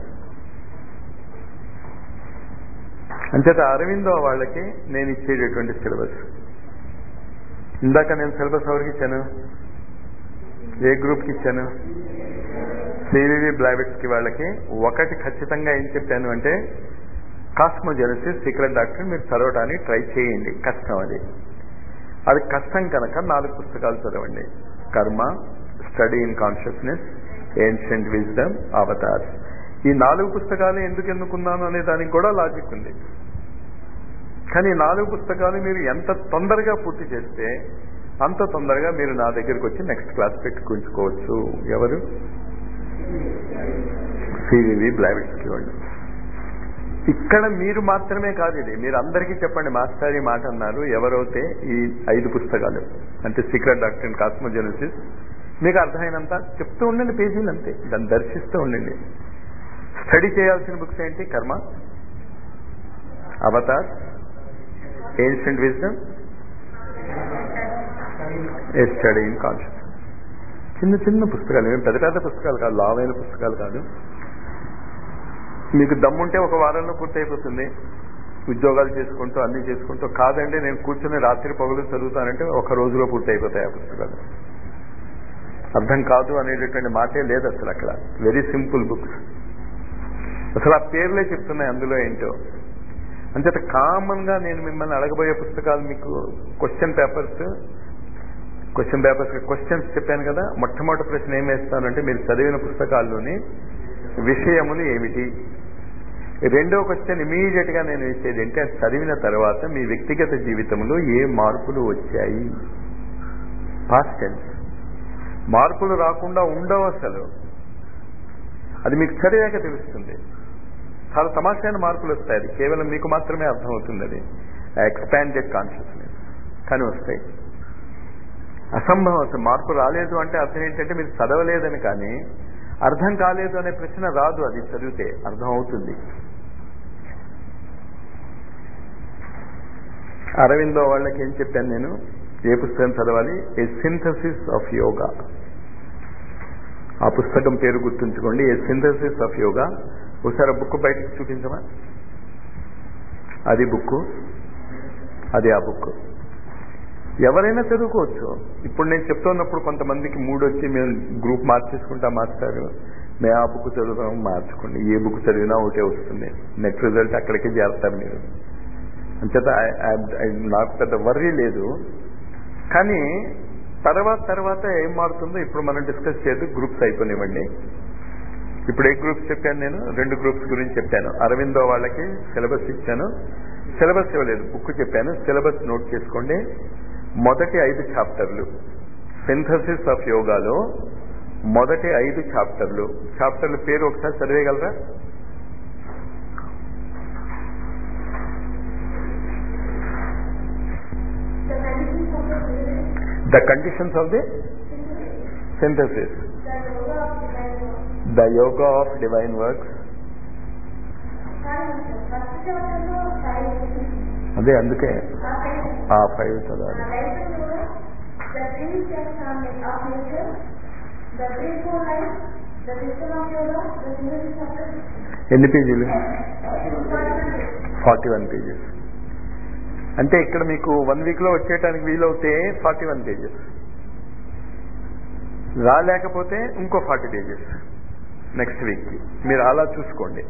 అంచేత అరవిందో వాళ్ళకి నేను ఇచ్చేటటువంటి సిలబస్ ఇందాక నేను సిలబస్ ఎవరికి ఇచ్చాను ఏ గ్రూప్కి ఇచ్చాను సివివి బ్లావెట్స్ కి వాళ్ళకి ఒకటి ఖచ్చితంగా ఏం చెప్పాను అంటే కాస్మోజెనసిస్ సీక్రెట్ డాక్టర్ మీరు చదవడానికి ట్రై చేయండి కష్టం అది అది కష్టం కనుక నాలుగు పుస్తకాలు చదవండి Karma study in consciousness ancient wisdom avatars ఈ నాలుగు పుస్తకాలు ఎందుకు ఎన్నుకున్నాను అనే దానికి కూడా లాజిక్ ఉంది కానీ ఈ నాలుగు పుస్తకాలు మీరు ఎంత తొందరగా పూర్తి చేస్తే అంత తొందరగా మీరు నా దగ్గరికి వచ్చి నెక్స్ట్ క్లాస్ పెట్టుకుంచుకోవచ్చు ఎవరు సివివి బ్లావిట్స్కి వాళ్ళు ఇక్కడ మీరు మాత్రమే కాదు ఇది మీరు అందరికీ చెప్పండి మాస్టర్ ఈ మాట అన్నారు ఎవరైతే ఈ ఐదు పుస్తకాలు అంటే సీక్రెట్ డాక్టర్ కాస్మోజెనసిస్ మీకు అర్థమైనంత చెప్తూ ఉండండి పేజీలు అంతే దాన్ని దర్శిస్తూ ఉండండి స్టడీ చేయాల్సిన బుక్స్ ఏంటి Karma avatar ancient wisdom a study in conscious చిన్న చిన్న పుస్తకాలు ఏం పెద్ద పెద్ద పుస్తకాలు కాదు లావైన పుస్తకాలు కాదు మీకు దమ్ముంటే ఒక వారంలో పూర్తయిపోతుంది ఉద్యోగాలు చేసుకుంటూ అన్ని చేసుకుంటూ కాదండి నేను కూర్చొని రాత్రి పగులు చదువుతానంటే ఒక రోజులో పూర్తి అయిపోతాయి ఆ పుస్తకాలు అర్థం కాదు అనేటటువంటి మాటే లేదు అసలు అక్కడ వెరీ సింపుల్ బుక్స్ అసలు ఆ పేర్లే చెప్తున్నాయి అందులో ఏంటో అంచేత కామన్ గా నేను మిమ్మల్ని అడగబోయే పుస్తకాలు మీకు question papers question papers questions చెప్పాను కదా మొట్టమొదటి ప్రశ్న ఏం వేస్తానంటే మీరు చదివిన పుస్తకాల్లోని విషయములు ఏమిటి రెండో క్వశ్చన్ ఇమీడియట్ గా నేను వేసేది ఏంటి అది చదివిన తర్వాత మీ వ్యక్తిగత జీవితంలో ఏ మార్పులు వచ్చాయి పాస్ట్ టెన్స్ మార్పులు రాకుండా ఉండవు అసలు అది మీకు చదివాక తెలుస్తుంది చాలా తమాషైన మార్పులు వస్తాయి అది కేవలం మీకు మాత్రమే అర్థమవుతుంది అది ఎక్స్పాండెడ్ కాన్షియస్నెస్ కానీ వస్తాయి అసంభవం అసలు మార్పు రాలేదు అంటే అర్థం ఏంటంటే మీరు చదవలేదని కానీ అర్థం కాలేదు అనే ప్రశ్న రాదు అది చదివితే అర్థం అవుతుంది అరవిందో వాళ్ళకి ఏం చెప్పాను నేను ఏ పుస్తకం చదవాలి ఏ సింథసిస్ ఆఫ్ యోగా ఆ పుస్తకం పేరు గుర్తుంచుకోండి ఏ సింథసిస్ ఆఫ్ యోగా ఒకసారి బుక్ బయటకు చూపించమా అది బుక్ అది ఆ బుక్ ఎవరైనా చదువుకోవచ్చు ఇప్పుడు నేను చెప్తున్నప్పుడు కొంతమందికి మూడు వచ్చి మేము గ్రూప్ మార్చేసుకుంటా మాస్టారు మేము ఆ బుక్ చదువుతాం మార్చుకోండి ఏ బుక్ చదివినా ఒకటే వస్తుంది నెట్ రిజల్ట్ అక్కడికే చేస్తారు మీరు అంచేత నాకు పెద్ద వర్రీ లేదు కానీ తర్వాత తర్వాత ఏం మారుతుందో ఇప్పుడు మనం డిస్కస్ చేయదు గ్రూప్స్ అయిపోనివ్వండి ఇప్పుడు ఏ గ్రూప్స్ చెప్పాను నేను రెండు గ్రూప్స్ గురించి చెప్పాను అరవిందో వాళ్ళకి సిలబస్ ఇచ్చాను సిలబస్ ఇవ్వలేదు బుక్ చెప్పాను సిలబస్ నోట్ చేసుకోండి మొదటి ఐదు చాప్టర్లు సింథసిస్ ఆఫ్ యోగాలో మొదటి ఐదు చాప్టర్లు చాప్టర్ల పేరు ఒకసారి చదివేయగలరా the conditions of the synthesis the yoga of divine works అదే అందుకే ఆ ఫైవ్ చదవాలి
The three steps are made of nature, the threefold life, the wisdom of yoga, the synthesis of the
ఎన్ని పేజీలు ఫార్టీ వన్ పేజెస్ అంటే ఇక్కడ మీకు one week లో వచ్చేయటానికి వీలవుతే ఫార్టీ వన్ పేజెస్ రాలేకపోతే ఇంకో ఫార్టీ పేజెస్ నెక్స్ట్ వీక్ మీరు అలా చూసుకోండి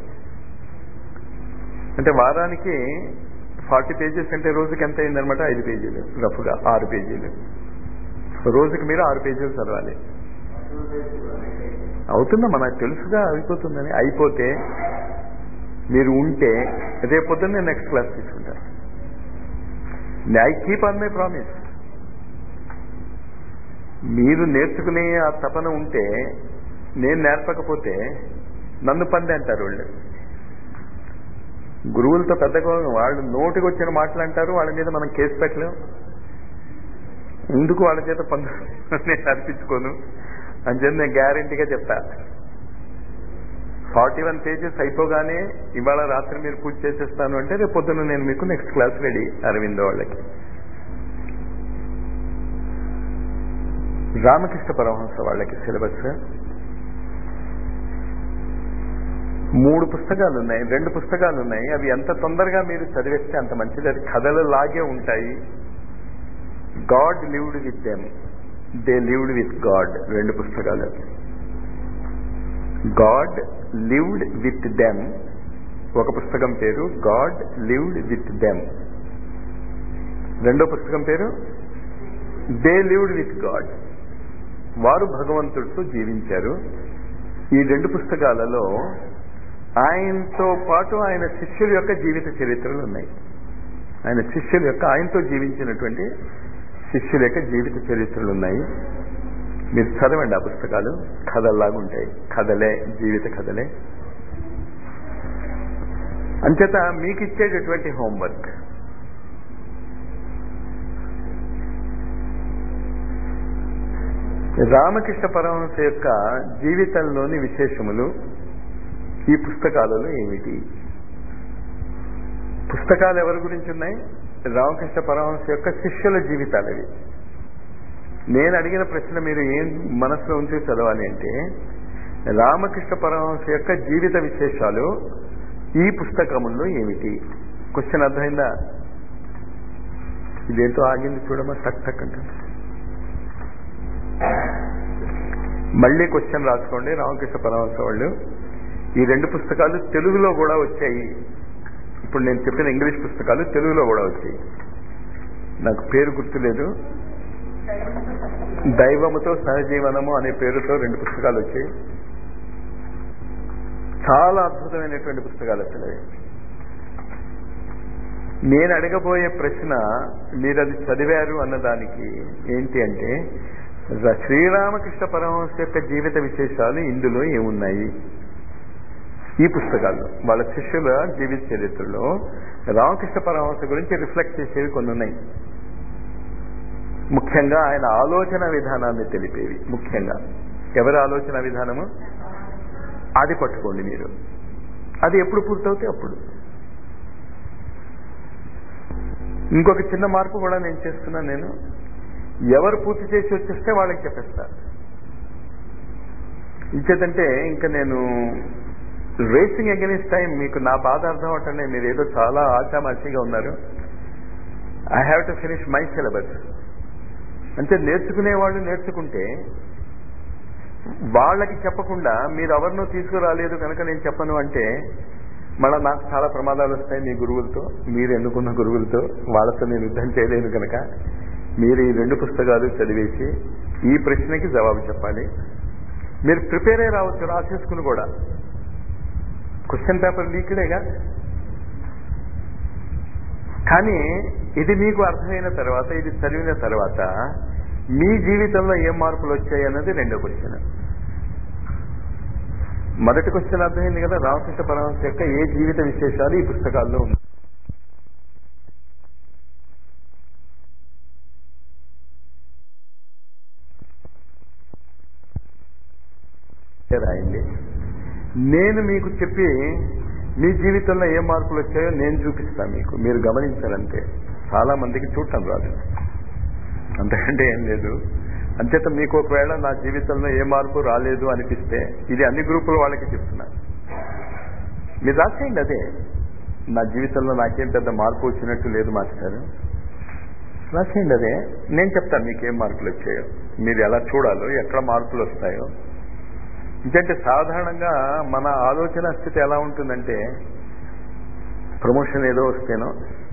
అంటే వారానికి ఫార్టీ పేజెస్ అంటే రోజుకి ఎంత అయిందనమాట ఐదు పేజీలు రఫ్గా ఆరు పేజీలు రోజుకి మీరు ఆరు పేజీలు చదవాలి అవుతుందా మనకు తెలుసుగా అయిపోతుందని అయిపోతే మీరు ఉంటే రేపు పొద్దున్న నెక్స్ట్ క్లాస్ తీసుకుంటాను I keep on my promise మీరు నేర్చుకునే ఆ తపన ఉంటే నేను నేర్పకపోతే నన్ను పంది అంటారు వాళ్ళు గురువులతో పెద్దగా వాళ్ళు నోటికి వచ్చిన మాటలు అంటారు వాళ్ళ మీద మనం కేసు పెట్టలేం ఎందుకు వాళ్ళ చేత పందు నేను అర్పించుకోను అని చెప్పి నేను గ్యారంటీగా చెప్తా ఫార్టీ వన్ పేజెస్ అయిపోగానే ఇవాళ రాత్రి మీరు పూజ చేసేస్తాను అంటే రేపు పొద్దున్న నేను మీకు నెక్స్ట్ క్లాస్ రెడీ అరవిందో వాళ్ళకి రామకృష్ణ పరమహంస వాళ్ళకి సిలబస్ మూడు పుస్తకాలు ఉన్నాయి రెండు పుస్తకాలు ఉన్నాయి అవి ఎంత తొందరగా మీరు చదివేస్తే అంత మంచిది అది కథలు లాగే ఉంటాయి God lived with them they lived with God రెండు పుస్తకాలు గాడ్ లివ్డ్ విత్ దెమ్ ఒక పుస్తకం పేరు గాడ్ లివ్డ్ విత్ దెమ్ రెండో పుస్తకం పేరు దే లివ్డ్ విత్ గాడ్ వారు భగవంతుడితో జీవించారు ఈ రెండు పుస్తకాలలో ఆయనతో పాటు ఆయన శిష్యుల యొక్క జీవిత చరిత్రలు ఉన్నాయి ఆయన శిష్యుల యొక్క ఆయనతో జీవించినటువంటి శిష్యుల యొక్క జీవిత చరిత్రలు ఉన్నాయి మీరు చదవండి ఆ పుస్తకాలు కథల్లాగా ఉంటాయి కథలే జీవిత కథలే అంచేత మీకు ఇచ్చేటటువంటి హోంవర్క్ రామకృష్ణ పరమహంస యొక్క జీవితంలోని విశేషములు ఈ పుస్తకాలలో ఏమిటి పుస్తకాలు ఎవరి గురించి ఉన్నాయి రామకృష్ణ పరమహంస యొక్క శిష్యుల జీవితాలు అవి నేను అడిగిన ప్రశ్న మీరు ఏం మనసులో ఉంచి చదవాలి అంటే రామకృష్ణ పరమహంస యొక్క జీవిత విశేషాలు ఈ పుస్తకముల్లో ఏమిటి క్వశ్చన్ అర్థమైందా ఇదేంటో ఆగింది చూడమా టక్ టక్ అంటే మళ్ళీ క్వశ్చన్ రాసుకోండి రామకృష్ణ పరమహంస వాళ్ళు ఈ రెండు పుస్తకాలు తెలుగులో కూడా వచ్చాయి ఇప్పుడు నేను చెప్పిన ఇంగ్లీష్ పుస్తకాలు తెలుగులో కూడా వచ్చాయి నాకు పేరు గుర్తులేదు దైవముతో సహజీవనము అనే పేరుతో రెండు పుస్తకాలు వచ్చాయి చాలా అద్భుతమైనటువంటి పుస్తకాలు అసలు అవి. నేను అడగబోయే ప్రశ్న మీరు అది చదివారు అన్నదానికి ఏంటి అంటే ర- శ్రీరామకృష్ణ పరమహంస యొక్క జీవిత విశేషాలు ఇందులో ఏమున్నాయి ఈ పుస్తకాల్లో వాళ్ళ శిష్యుల జీవిత చరిత్రలో రామకృష్ణ పరమహంస గురించి రిఫ్లెక్ట్ చేసేవి కొన్ని ఉన్నాయి ముఖ్యంగా ఆయన ఆలోచన విధానాన్ని తెలిపేవి ముఖ్యంగా ఎవరి ఆలోచన విధానము అది పట్టుకోండి మీరు అది ఎప్పుడు పూర్తవుతే అప్పుడు ఇంకొక చిన్న మార్పు కూడా నేను చేస్తున్నాను నేను ఎవరు పూర్తి చేసి వచ్చేస్తే వాళ్ళకి చెప్పేస్తా ఇంచేతంటే ఇంకా నేను రేసింగ్ అగెనిస్ట్ టైం మీకు నా బాధ అర్థం అవటండి మీరు ఏదో చాలా ఆశామాషిగా ఉన్నారు I have to finish my syllabus అంటే నేర్చుకునే వాళ్ళు నేర్చుకుంటే వాళ్ళకి చెప్పకుండా మీరు ఎవరినో తీసుకురాలేదు కనుక నేను చెప్పను అంటే మళ్ళీ నాకు చాలా ప్రమాదాలు వస్తాయి మీ గురువులతో మీరు ఎన్నుకున్న గురువులతో వాళ్ళతో నేను యుద్ధం చేయలేను కనుక మీరు ఈ రెండు పుస్తకాలు చదివేసి ఈ ప్రశ్నకి జవాబు చెప్పాలి మీరు ప్రిపేర్ అయి రావచ్చు రాసేసుకుని కూడా క్వశ్చన్ పేపర్ లీక్డేగా కానీ ఇది మీకు అర్థమైన తర్వాత ఇది చదివిన తర్వాత మీ జీవితంలో ఏం మార్పులు వచ్చాయి అన్నది రెండో క్వశ్చన్ మొదటి క్వశ్చన్ అర్థమైంది కదా రామకృష్ణ పరమహంస యొక్క ఏ జీవిత విశేషాలు ఈ పుస్తకాల్లో ఉన్నాయి రాయండి నేను మీకు చెప్పి మీ జీవితంలో ఏ మార్పులు వచ్చాయో నేను చూపిస్తాను మీకు మీరు గమనించాలంటే చాలా మందికి చూడటం రాదు అంతకంటే ఏం లేదు అంచేత మీకు ఒకవేళ నా జీవితంలో ఏ మార్పు రాలేదు అనిపిస్తే ఇది అన్ని గ్రూపుల వాళ్ళకి చెప్తున్నా మీరు రాసేయండి అదే నా జీవితంలో నాకేం పెద్ద మార్పు వచ్చినట్టు లేదు మాస్టర్ రాసేయండి అదే నేను చెప్తాను మీకు ఏం మార్పులు వచ్చాయో మీరు ఎలా చూడాలో ఎక్కడ మార్పులు వస్తాయో ఎందుకంటే సాధారణంగా మన ఆలోచన స్థితి ఎలా ఉంటుందంటే ప్రమోషన్ ఏదో వస్తేనో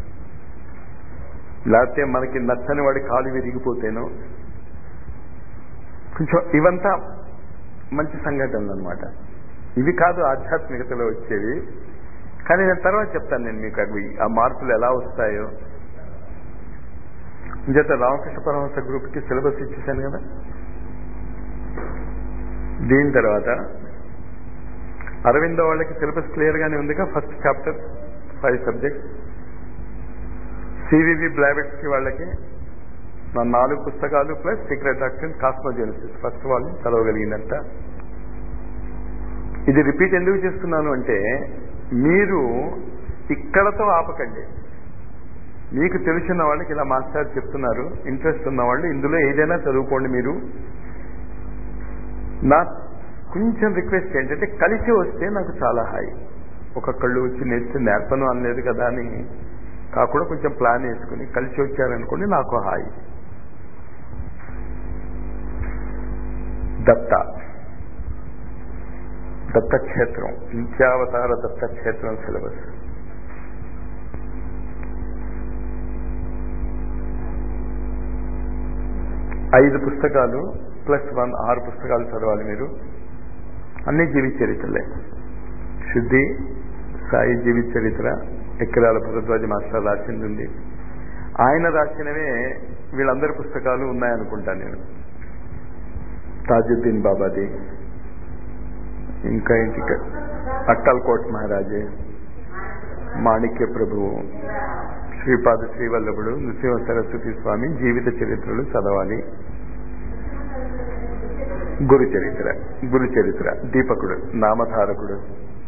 లేకపోతే మనకి నచ్చని వాడి కాలు విరిగిపోతేనో కొంచెం ఇవంతా మంచి సంఘటనలు అనమాట ఇవి కాదు ఆధ్యాత్మికతలో వచ్చేవి కానీ నేను తర్వాత చెప్తాను నేను మీకు అవి ఆ మార్పులు ఎలా వస్తాయో ఇంచేత రామకృష్ణ పరమహంస గ్రూప్కి సిలబస్ ఇచ్చేసాను కదా దీని తర్వాత అరవిందో వాళ్ళకి సిలబస్ క్లియర్ గానే ఉందిగా first chapter five subjects CVV Blavatsky కి వాళ్ళకి నా నాలుగు పుస్తకాలు plus secret doctrine cosmogenesis first వాళ్ళు చదవగలిగిందంట ఇది రిపీట్ ఎందుకు చేస్తున్నాను అంటే మీరు ఇక్కడతో ఆపకండి మీకు తెలిసిన వాళ్ళకి ఇలా మాస్టర్ చెప్తున్నారు ఇంట్రెస్ట్ ఉన్న వాళ్ళు ఇందులో ఏదైనా చదువుకోండి మీరు నా కొంచెం రిక్వెస్ట్ ఏంటంటే కలిసి వస్తే నాకు చాలా హాయి ఒక్కొక్కళ్ళు వచ్చి నేర్చి నేర్పను అనలేదు కదా అని కాకుండా కొంచెం ప్లాన్ వేసుకుని కలిసి వచ్చారనుకోండి నాకు హాయి దత్త దత్తక్షేత్రం నిత్యావతార దత్తక్షేత్రం సిలబస్ ఐదు పుస్తకాలు ప్లస్ వన్ ఆరు పుస్తకాలు చదవాలి మీరు అన్ని జీవిత చరిత్రలే శుద్ధి సాయి జీవిత చరిత్ర ఎక్కిరాల భరద్వాజ మాస్టర్ రాసింది ఉంది ఆయన రాసినవే వీళ్ళందరి పుస్తకాలు ఉన్నాయనుకుంటాను నేను తాజుద్దీన్ బాబాది ఇంకా ఇంటి అక్కల్ కోట్ మహారాజే మాణిక్య ప్రభువు శ్రీపాద శ్రీవల్లభుడు నృసింహ సరస్వతి స్వామి జీవిత చరిత్రలు చదవాలి గురు చరిత్ర గురు చరిత్ర దీపకుడు నామధారకుడు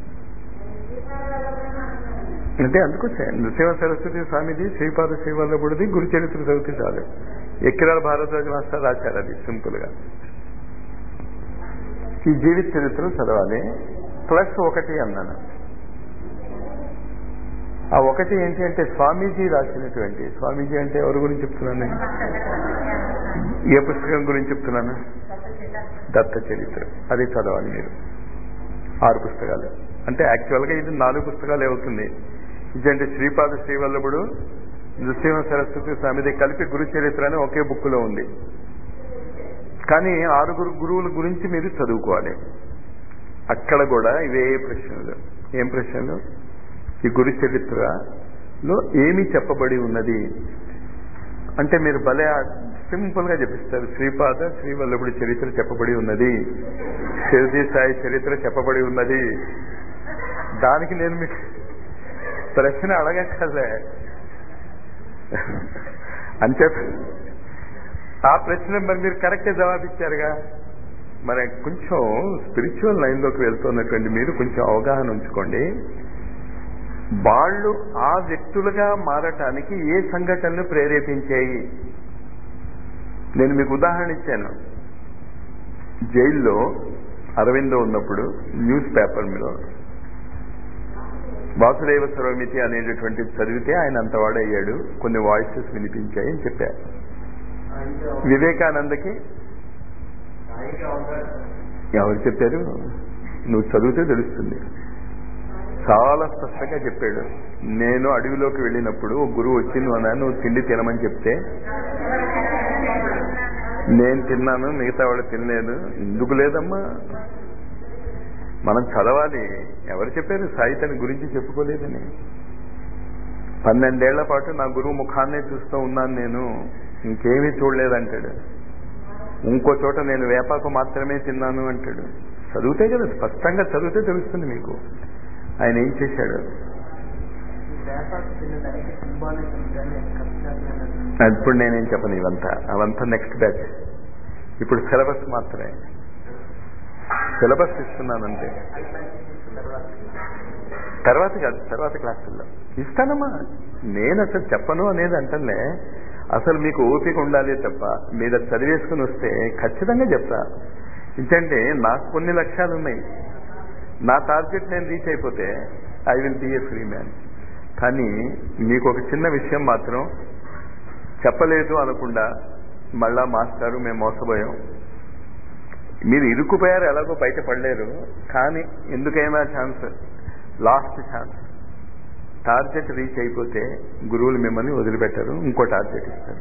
అంటే అందుకొచ్చే నృసింహ సరస్వతి స్వామిది శ్రీపాద శ్రీవల్లభుడిది గురు చరిత్ర చదివితే చాలు ఎక్కిరాల భారద్వాజ మాస్టర్ రాశారు అది సింపుల్ గా ఈ జీవిత చరిత్ర చదవాలి ప్లస్ ఒకటి అన్నాను ఆ ఒకటి ఏంటి అంటే స్వామీజీ రాసినటువంటి స్వామీజీ అంటే ఎవరి గురించి చెప్తున్నాను నేను? ఏ పుస్తకం గురించి చెప్తున్నాను దత్త చరిత్ర అది చదవాలి మీరు ఆరు పుస్తకాలు అంటే యాక్చువల్గా ఇది నాలుగు పుస్తకాలు అవుతుంది ఇదంటే శ్రీపాద శ్రీవల్లభుడు నృసింహ సరస్వతి స్వామిది కలిపి గురు చరిత్ర అని ఒకే బుక్లో ఉంది కానీ ఆరుగురు గురువుల గురించి మీరు చదువుకోవాలి అక్కడ కూడా ఇవే ప్రశ్నలు ఏం ప్రశ్నలు ఈ గురు చరిత్రలో ఏమి చెప్పబడి ఉన్నది అంటే మీరు భలే సింపుల్ గా చెప్పిస్తారు శ్రీపాద శ్రీవల్లభుడి చరిత్ర చెప్పబడి ఉన్నది షిర్జీ సాయి చరిత్ర చెప్పబడి ఉన్నది దానికి నేను మీకు ప్రశ్న అడగక్కర్లే అంతే ఆ ప్రశ్న మరి మీరు కరెక్ట్ జవాబిచ్చారుగా మరి కొంచెం స్పిరిచువల్ లైన్లోకి వెళ్తున్నటువంటి మీరు కొంచెం అవగాహన ఉంచుకోండి వాళ్ళు ఆ వ్యక్తులుగా మారటానికి ఏ సంఘటనలు ప్రేరేపించాయి నేను మీకు ఉదాహరణ ఇచ్చాను జైల్లో అరవిందో ఉన్నప్పుడు న్యూస్ పేపర్ మీద వాసుదేవ సర్వమితి అనేటటువంటి చదివితే ఆయన అంతవాడే అయ్యాడు కొన్ని వాయిసెస్ వినిపించాయి అని చెప్పారు వివేకానందకి ఎవరు చెప్పారు నువ్వు చదివితే తెలుస్తుంది చాలా స్పష్టంగా చెప్పాడు నేను అడవిలోకి వెళ్ళినప్పుడు ఓ గురువు వచ్చి నువ్వు అన్నా నువ్వు తిండి తినమని చెప్తే నేను తిన్నాను మిగతా వాడు తినలేదు ఎందుకు లేదమ్మా మనం చదవాలి ఎవరు చెప్పారు సాహిత్యాన్ని గురించి చెప్పుకోలేదని పన్నెండేళ్ల పాటు నా గురువు ముఖాన్నే చూస్తూ ఉన్నాను నేను ఇంకేమీ చూడలేదంటాడు ఇంకో చోట నేను వేపాకు మాత్రమే తిన్నాను అంటాడు చదివితే కదా స్పష్టంగా చదివితే తెలుస్తుంది మీకు ఆయన ఏం చేశాడు ఇప్పుడు నేనేం చెప్పను ఇవంతా అవంతా నెక్స్ట్ బ్యాచ్ ఇప్పుడు సిలబస్ మాత్రమే సిలబస్ ఇస్తున్నానంటే తర్వాత కాదు తర్వాత క్లాసుల్లో ఇస్తానమ్మా నేను అసలు చెప్పను అనేది అంటలే అసలు మీకు ఓపిక ఉండాలి తప్ప మీద చదివేసుకుని వస్తే ఖచ్చితంగా చెప్తా ఎందుకంటే నాకు కొన్ని లక్ష్యాలు ఉన్నాయి నా టార్గెట్ నేను రీచ్ అయిపోతే I will be a free man కానీ మీకు ఒక చిన్న విషయం మాత్రం చెప్పలేదు అనకుండా మళ్ళా మాస్టారు మేము మోసపోయాం మీరు ఇరుక్కుపోయారు ఎలాగో బయట పడలేరు కానీ ఎందుకైనా chance last chance target reach అయిపోతే గురువులు మిమ్మల్ని వదిలిపెట్టారు ఇంకో టార్గెట్ ఇస్తారు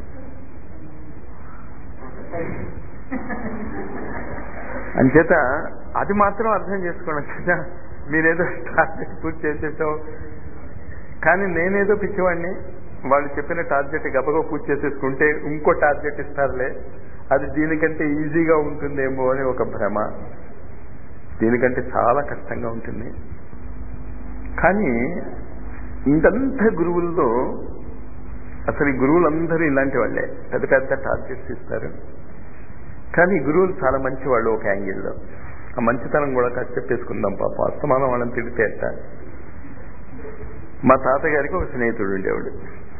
అంచేత అది మాత్రం అర్థం చేసుకోండి కదా మీరేదో టార్గెట్ పూర్తి చేసేసాం కానీ నేనేదో పిచ్చివాడిని వాళ్ళు చెప్పిన టార్గెట్ గబగబ పూర్తి చేసేసుకుంటే ఇంకో టార్గెట్ ఇస్తారులే అది దీనికంటే ఈజీగా ఉంటుందేమో అని ఒక భ్రమ దీనికంటే చాలా కష్టంగా ఉంటుంది కానీ ఇంతంత గురువుల్లో అసలు ఈ గురువులందరూ ఇలాంటి వాళ్ళే పెద్ద పెద్ద టార్గెట్స్ ఇస్తారు కానీ గురువులు చాలా మంచి వాళ్ళు ఒక యాంగిల్లో ఆ మంచితనం కూడా కాస్త చెప్పేసుకుందాం పాప అస్తమానం వాళ్ళని తిడితేట మా తాతగారికి ఒక స్నేహితుడు ఉండేవాడు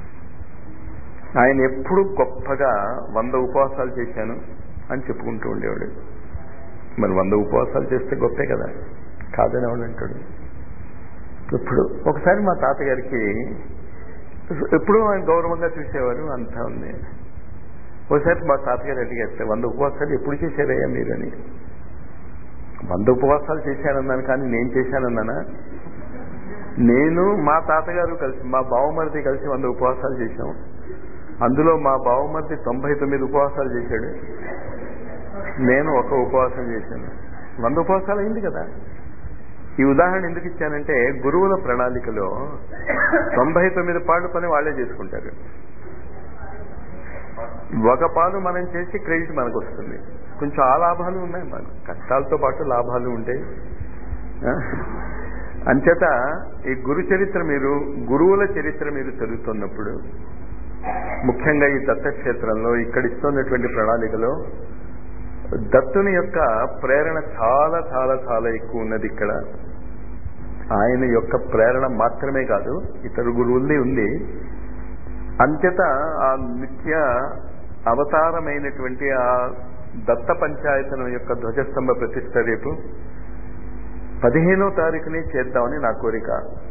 ఆయన ఎప్పుడు గొప్పగా వంద ఉపవాసాలు చేశాను అని చెప్పుకుంటూ ఉండేవాడు మరి వంద ఉపవాసాలు చేస్తే గొప్పే కదా కాదని ఎవడు అంటాడు ఇప్పుడు ఒకసారి మా తాతగారికి ఎప్పుడూ ఆయన గౌరవంగా చూసేవారు అంతా ఉంది ఒకసారి మా తాతగారు అడిగేస్తే వంద ఉపవాసాలు ఎప్పుడు చేశారయ్యా మీరని వంద ఉపవాసాలు చేశానన్నాను కానీ నేను చేశానన్నానా నేను మా తాతగారు కలిసి మా బావమరిది కలిసి వంద ఉపవాసాలు చేశాం అందులో మా బావమరిది తొంభై తొమ్మిది ఉపవాసాలు చేశాడు నేను ఒక ఉపవాసం చేశాను వంద ఉపవాసాలు అయింది కదా ఈ ఉదాహరణ ఎందుకు ఇచ్చానంటే గురువుల ప్రణాళికలో తొంభై తొమ్మిది పాళ్ళు పని వాళ్ళే చేసుకుంటారు ఒక పాలు మనం చేసి క్రెడిట్ మనకు వస్తుంది కొంచెం ఆ లాభాలు ఉన్నాయి మనకు కష్టాలతో పాటు లాభాలు ఉంటాయి ఆ? అంచేత ఈ గురు చరిత్ర మీరు గురువుల చరిత్ర మీరు చదువుతున్నప్పుడు ముఖ్యంగా ఈ దత్తక్షేత్రంలో ఇక్కడ ఇస్తున్నటువంటి ప్రణాళికలో దత్తుని యొక్క ప్రేరణ చాలా చాలా చాలా ఎక్కువ ఉన్నది ఇక్కడ ఆయన యొక్క ప్రేరణ మాత్రమే కాదు ఇతర గురువుల్ది ఉంది అంతట ఆ నిత్య అవతారమైనటువంటి ఆ దత్త పంచాయతనం యొక్క ధ్వజస్తంభ ప్రతిష్ట రేపు పదిహేనో తారీఖుని చేద్దామని నా కోరిక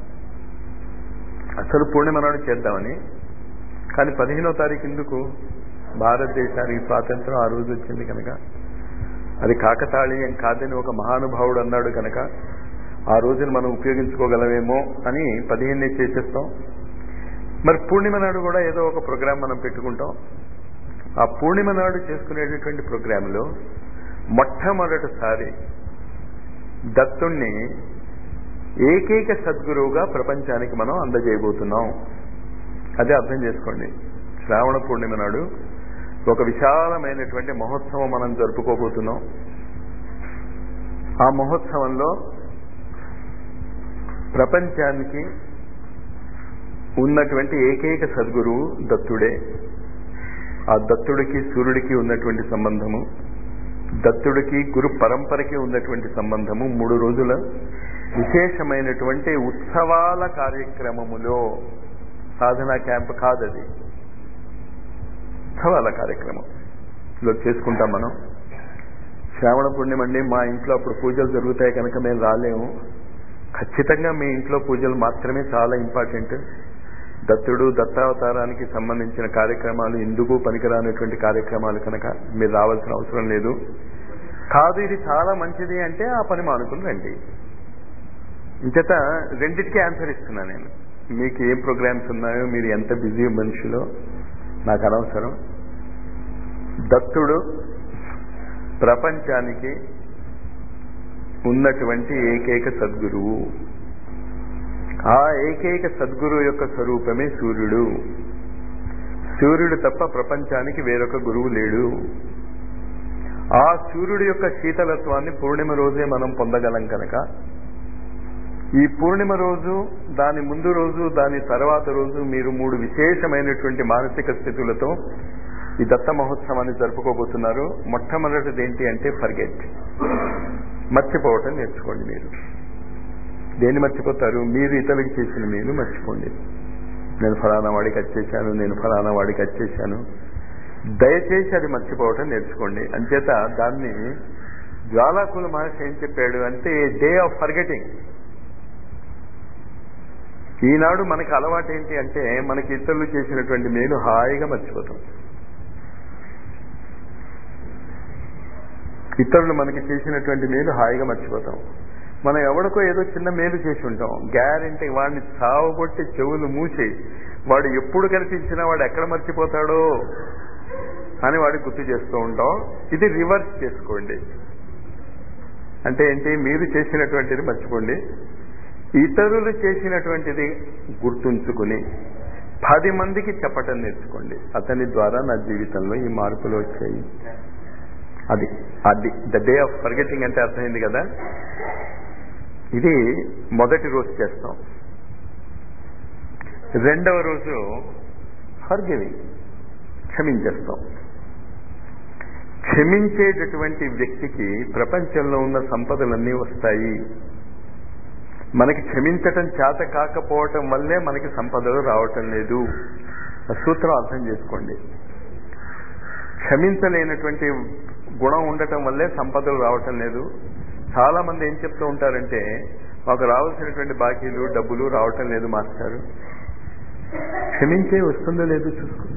అసలు పూర్ణిమ నాడు చేద్దామని కానీ పదిహేనో తారీఖు ఎందుకు భారతదేశానికి స్వాతంత్రం ఆ రోజు వచ్చింది కనుక అది కాకతాళీయం కాదని ఒక మహానుభావుడు అన్నాడు కనుక ఆ రోజును మనం ఉపయోగించుకోగలమేమో అని పదిహేనే చేసేస్తాం మరి పూర్ణిమ నాడు కూడా ఏదో ఒక ప్రోగ్రాం మనం పెట్టుకుంటాం ఆ పూర్ణిమ నాడు చేసుకునేటటువంటి ప్రోగ్రాంలో మొట్టమొదటిసారి దత్తుణ్ణి ఏకైక సద్గురువుగా ప్రపంచానికి మనం అందజేయబోతున్నాం అదే అర్థం చేసుకోండి శ్రావణ పూర్ణిమ నాడు ఒక విశాలమైనటువంటి మహోత్సవం మనం జరుపుకోబోతున్నాం ఆ మహోత్సవంలో ప్రపంచానికి ఉన్నటువంటి ఏకైక సద్గురువు దత్తుడే ఆ దత్తుడికి సూర్యుడికి ఉన్నటువంటి సంబంధము దత్తుడికి గురు పరంపరకి ఉన్నటువంటి సంబంధము మూడు రోజుల విశేషమైనటువంటి ఉత్సవాల కార్యక్రమములో సాధన క్యాంప్ కాదది ఉత్సవాల కార్యక్రమం లో చేసుకుంటాం మనం శ్రావణ పూర్ణిమ అండి మా ఇంట్లో అప్పుడు పూజలు జరుగుతాయి కనుక మేము రాలేము ఖచ్చితంగా మీ ఇంట్లో పూజలు మాత్రమే చాలా ఇంపార్టెంట్ దత్తుడు దత్తావతారానికి సంబంధించిన కార్యక్రమాలు ఎందుకు పనికిరానటువంటి కార్యక్రమాలు కనుక మీరు రావాల్సిన అవసరం లేదు కాదు ఇది చాలా మంచిది అంటే ఆ పని మానుకుని రండి ఇంచేత రెండింటికి ఆన్సర్ ఇస్తున్నా నేను మీకు ఏం ప్రోగ్రామ్స్ ఉన్నాయో మీరు ఎంత బిజీ మనుషులో నాకు అనవసరం దత్తుడు ప్రపంచానికి ఉన్నటువంటి ఏకైక సద్గురువు ఆ ఏకైక సద్గురువు యొక్క స్వరూపమే సూర్యుడు సూర్యుడు తప్ప ప్రపంచానికి వేరొక గురువు లేడు ఆ సూర్యుడు యొక్క శీతలత్వాన్ని పూర్ణిమ రోజే మనం పొందగలం కనుక ఈ పూర్ణిమ రోజు దాని ముందు రోజు దాని తర్వాత రోజు మీరు మూడు విశేషమైనటువంటి మానసిక స్థితులతో ఈ దత్త మహోత్సవాన్ని జరుపుకోబోతున్నారు మొట్టమొదటిది ఏంటి అంటే ఫర్గెట్ మర్చిపోవటం నేర్చుకోండి మీరు దేన్ని మర్చిపోతారు మీరు ఇతరులకు చేసిన మీరు మర్చిపోండి నేను ఫలానా వాడికి వచ్చేసాను నేను ఫలానా వాడికి వచ్చేసాను దయచేసి అది మర్చిపోవటం నేర్చుకోండి అంచేత దాన్ని జ్వాలాకుల మహర్షి ఏం చెప్పాడు అంటే డే ఆఫ్ ఫర్గెటింగ్ ఈనాడు మనకి అలవాటు ఏంటి అంటే మనకి ఇతరులు చేసినటువంటి మేలు హాయిగా మర్చిపోతాం ఇతరులు మనకి చేసినటువంటి మేలు హాయిగా మర్చిపోతాం మనం ఎవడికో ఏదో చిన్న మేలు చేసి ఉంటాం గ్యారంటీ వాడిని చావగొట్టి చెవులు మూసి వాడు ఎప్పుడు కనిపించినా వాడు ఎక్కడ మర్చిపోతాడో అని వాడికి గుర్తు చేస్తూ ఉంటాం ఇది రివర్స్ చేసుకోండి అంటే ఏంటి మీరు చేసినటువంటిది మర్చిపోండి ఇతరులు చేసినటువంటిది గుర్తుంచుకుని పది మందికి చెప్పటం నేర్చుకోండి అతని ద్వారా నా జీవితంలో ఈ మార్పులు వచ్చాయి అది అది ద డే ఆఫ్ ఫర్గెటింగ్ అంటే అర్థమైంది కదా ఇది మొదటి రోజు చేస్తాం రెండవ రోజు ఫర్గివింగ్ క్షమించేస్తాం క్షమించేటటువంటి వ్యక్తికి ప్రపంచంలో ఉన్న సంపదలన్నీ వస్తాయి మనకి క్షమించటం చేత కాకపోవటం వల్లే మనకి సంపదలు రావటం లేదు ఆ సూత్రం అర్థం చేసుకోండి క్షమించలేనటువంటి గుణం ఉండటం వల్లే సంపదలు రావటం లేదు చాలా మంది ఏం చెప్తూ ఉంటారంటే మాకు రావాల్సినటువంటి బాకీలు డబ్బులు రావటం లేదు మాస్టారు క్షమించే వస్తుందో లేదో చూసుకో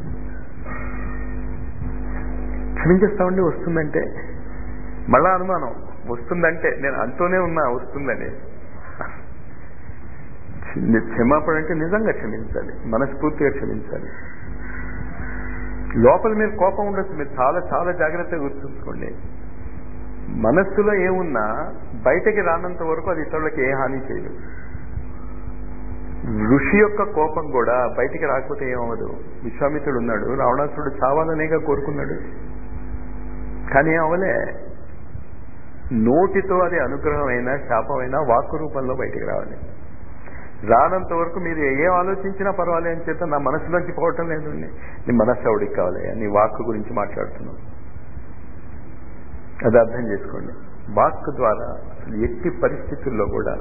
క్షమించేస్తామండి వస్తుందంటే మళ్ళా అనుమానం వస్తుందంటే నేను అంటూనే ఉన్నా వస్తుందని క్షమాపణ అంటే నిజంగా క్షమించాలి మనస్ఫూర్తిగా క్షమించాలి లోపల మీరు కోపం ఉండొచ్చు మీరు చాలా చాలా జాగ్రత్తగా గుర్తుంచుకోండి మనస్సులో ఏమున్నా బయటకి రానంత వరకు అది ఇతరులకి ఏ హాని చేయదు ఋషి యొక్క కోపం కూడా బయటికి రాకపోతే ఏమవదు విశ్వామిత్రుడు ఉన్నాడు రావణాసుడు చావాలనేగా కోరుకున్నాడు కానీ అవలే నోటితో అది అనుగ్రహమైనా శాపమైనా వాక్కు రూపంలో బయటికి రావాలి రానంత వరకు మీరు ఏం ఆలోచించినా పర్వాలేదు అని చేత నా మనసులోంచి పోవటం లేదు నీ మనస్సు ఎవడికి కావాలి నీ వాక్కు గురించి మాట్లాడుతున్నావు అది అర్థం చేసుకోండి వాక్ ద్వారా అసలు ఎట్టి పరిస్థితుల్లో కూడా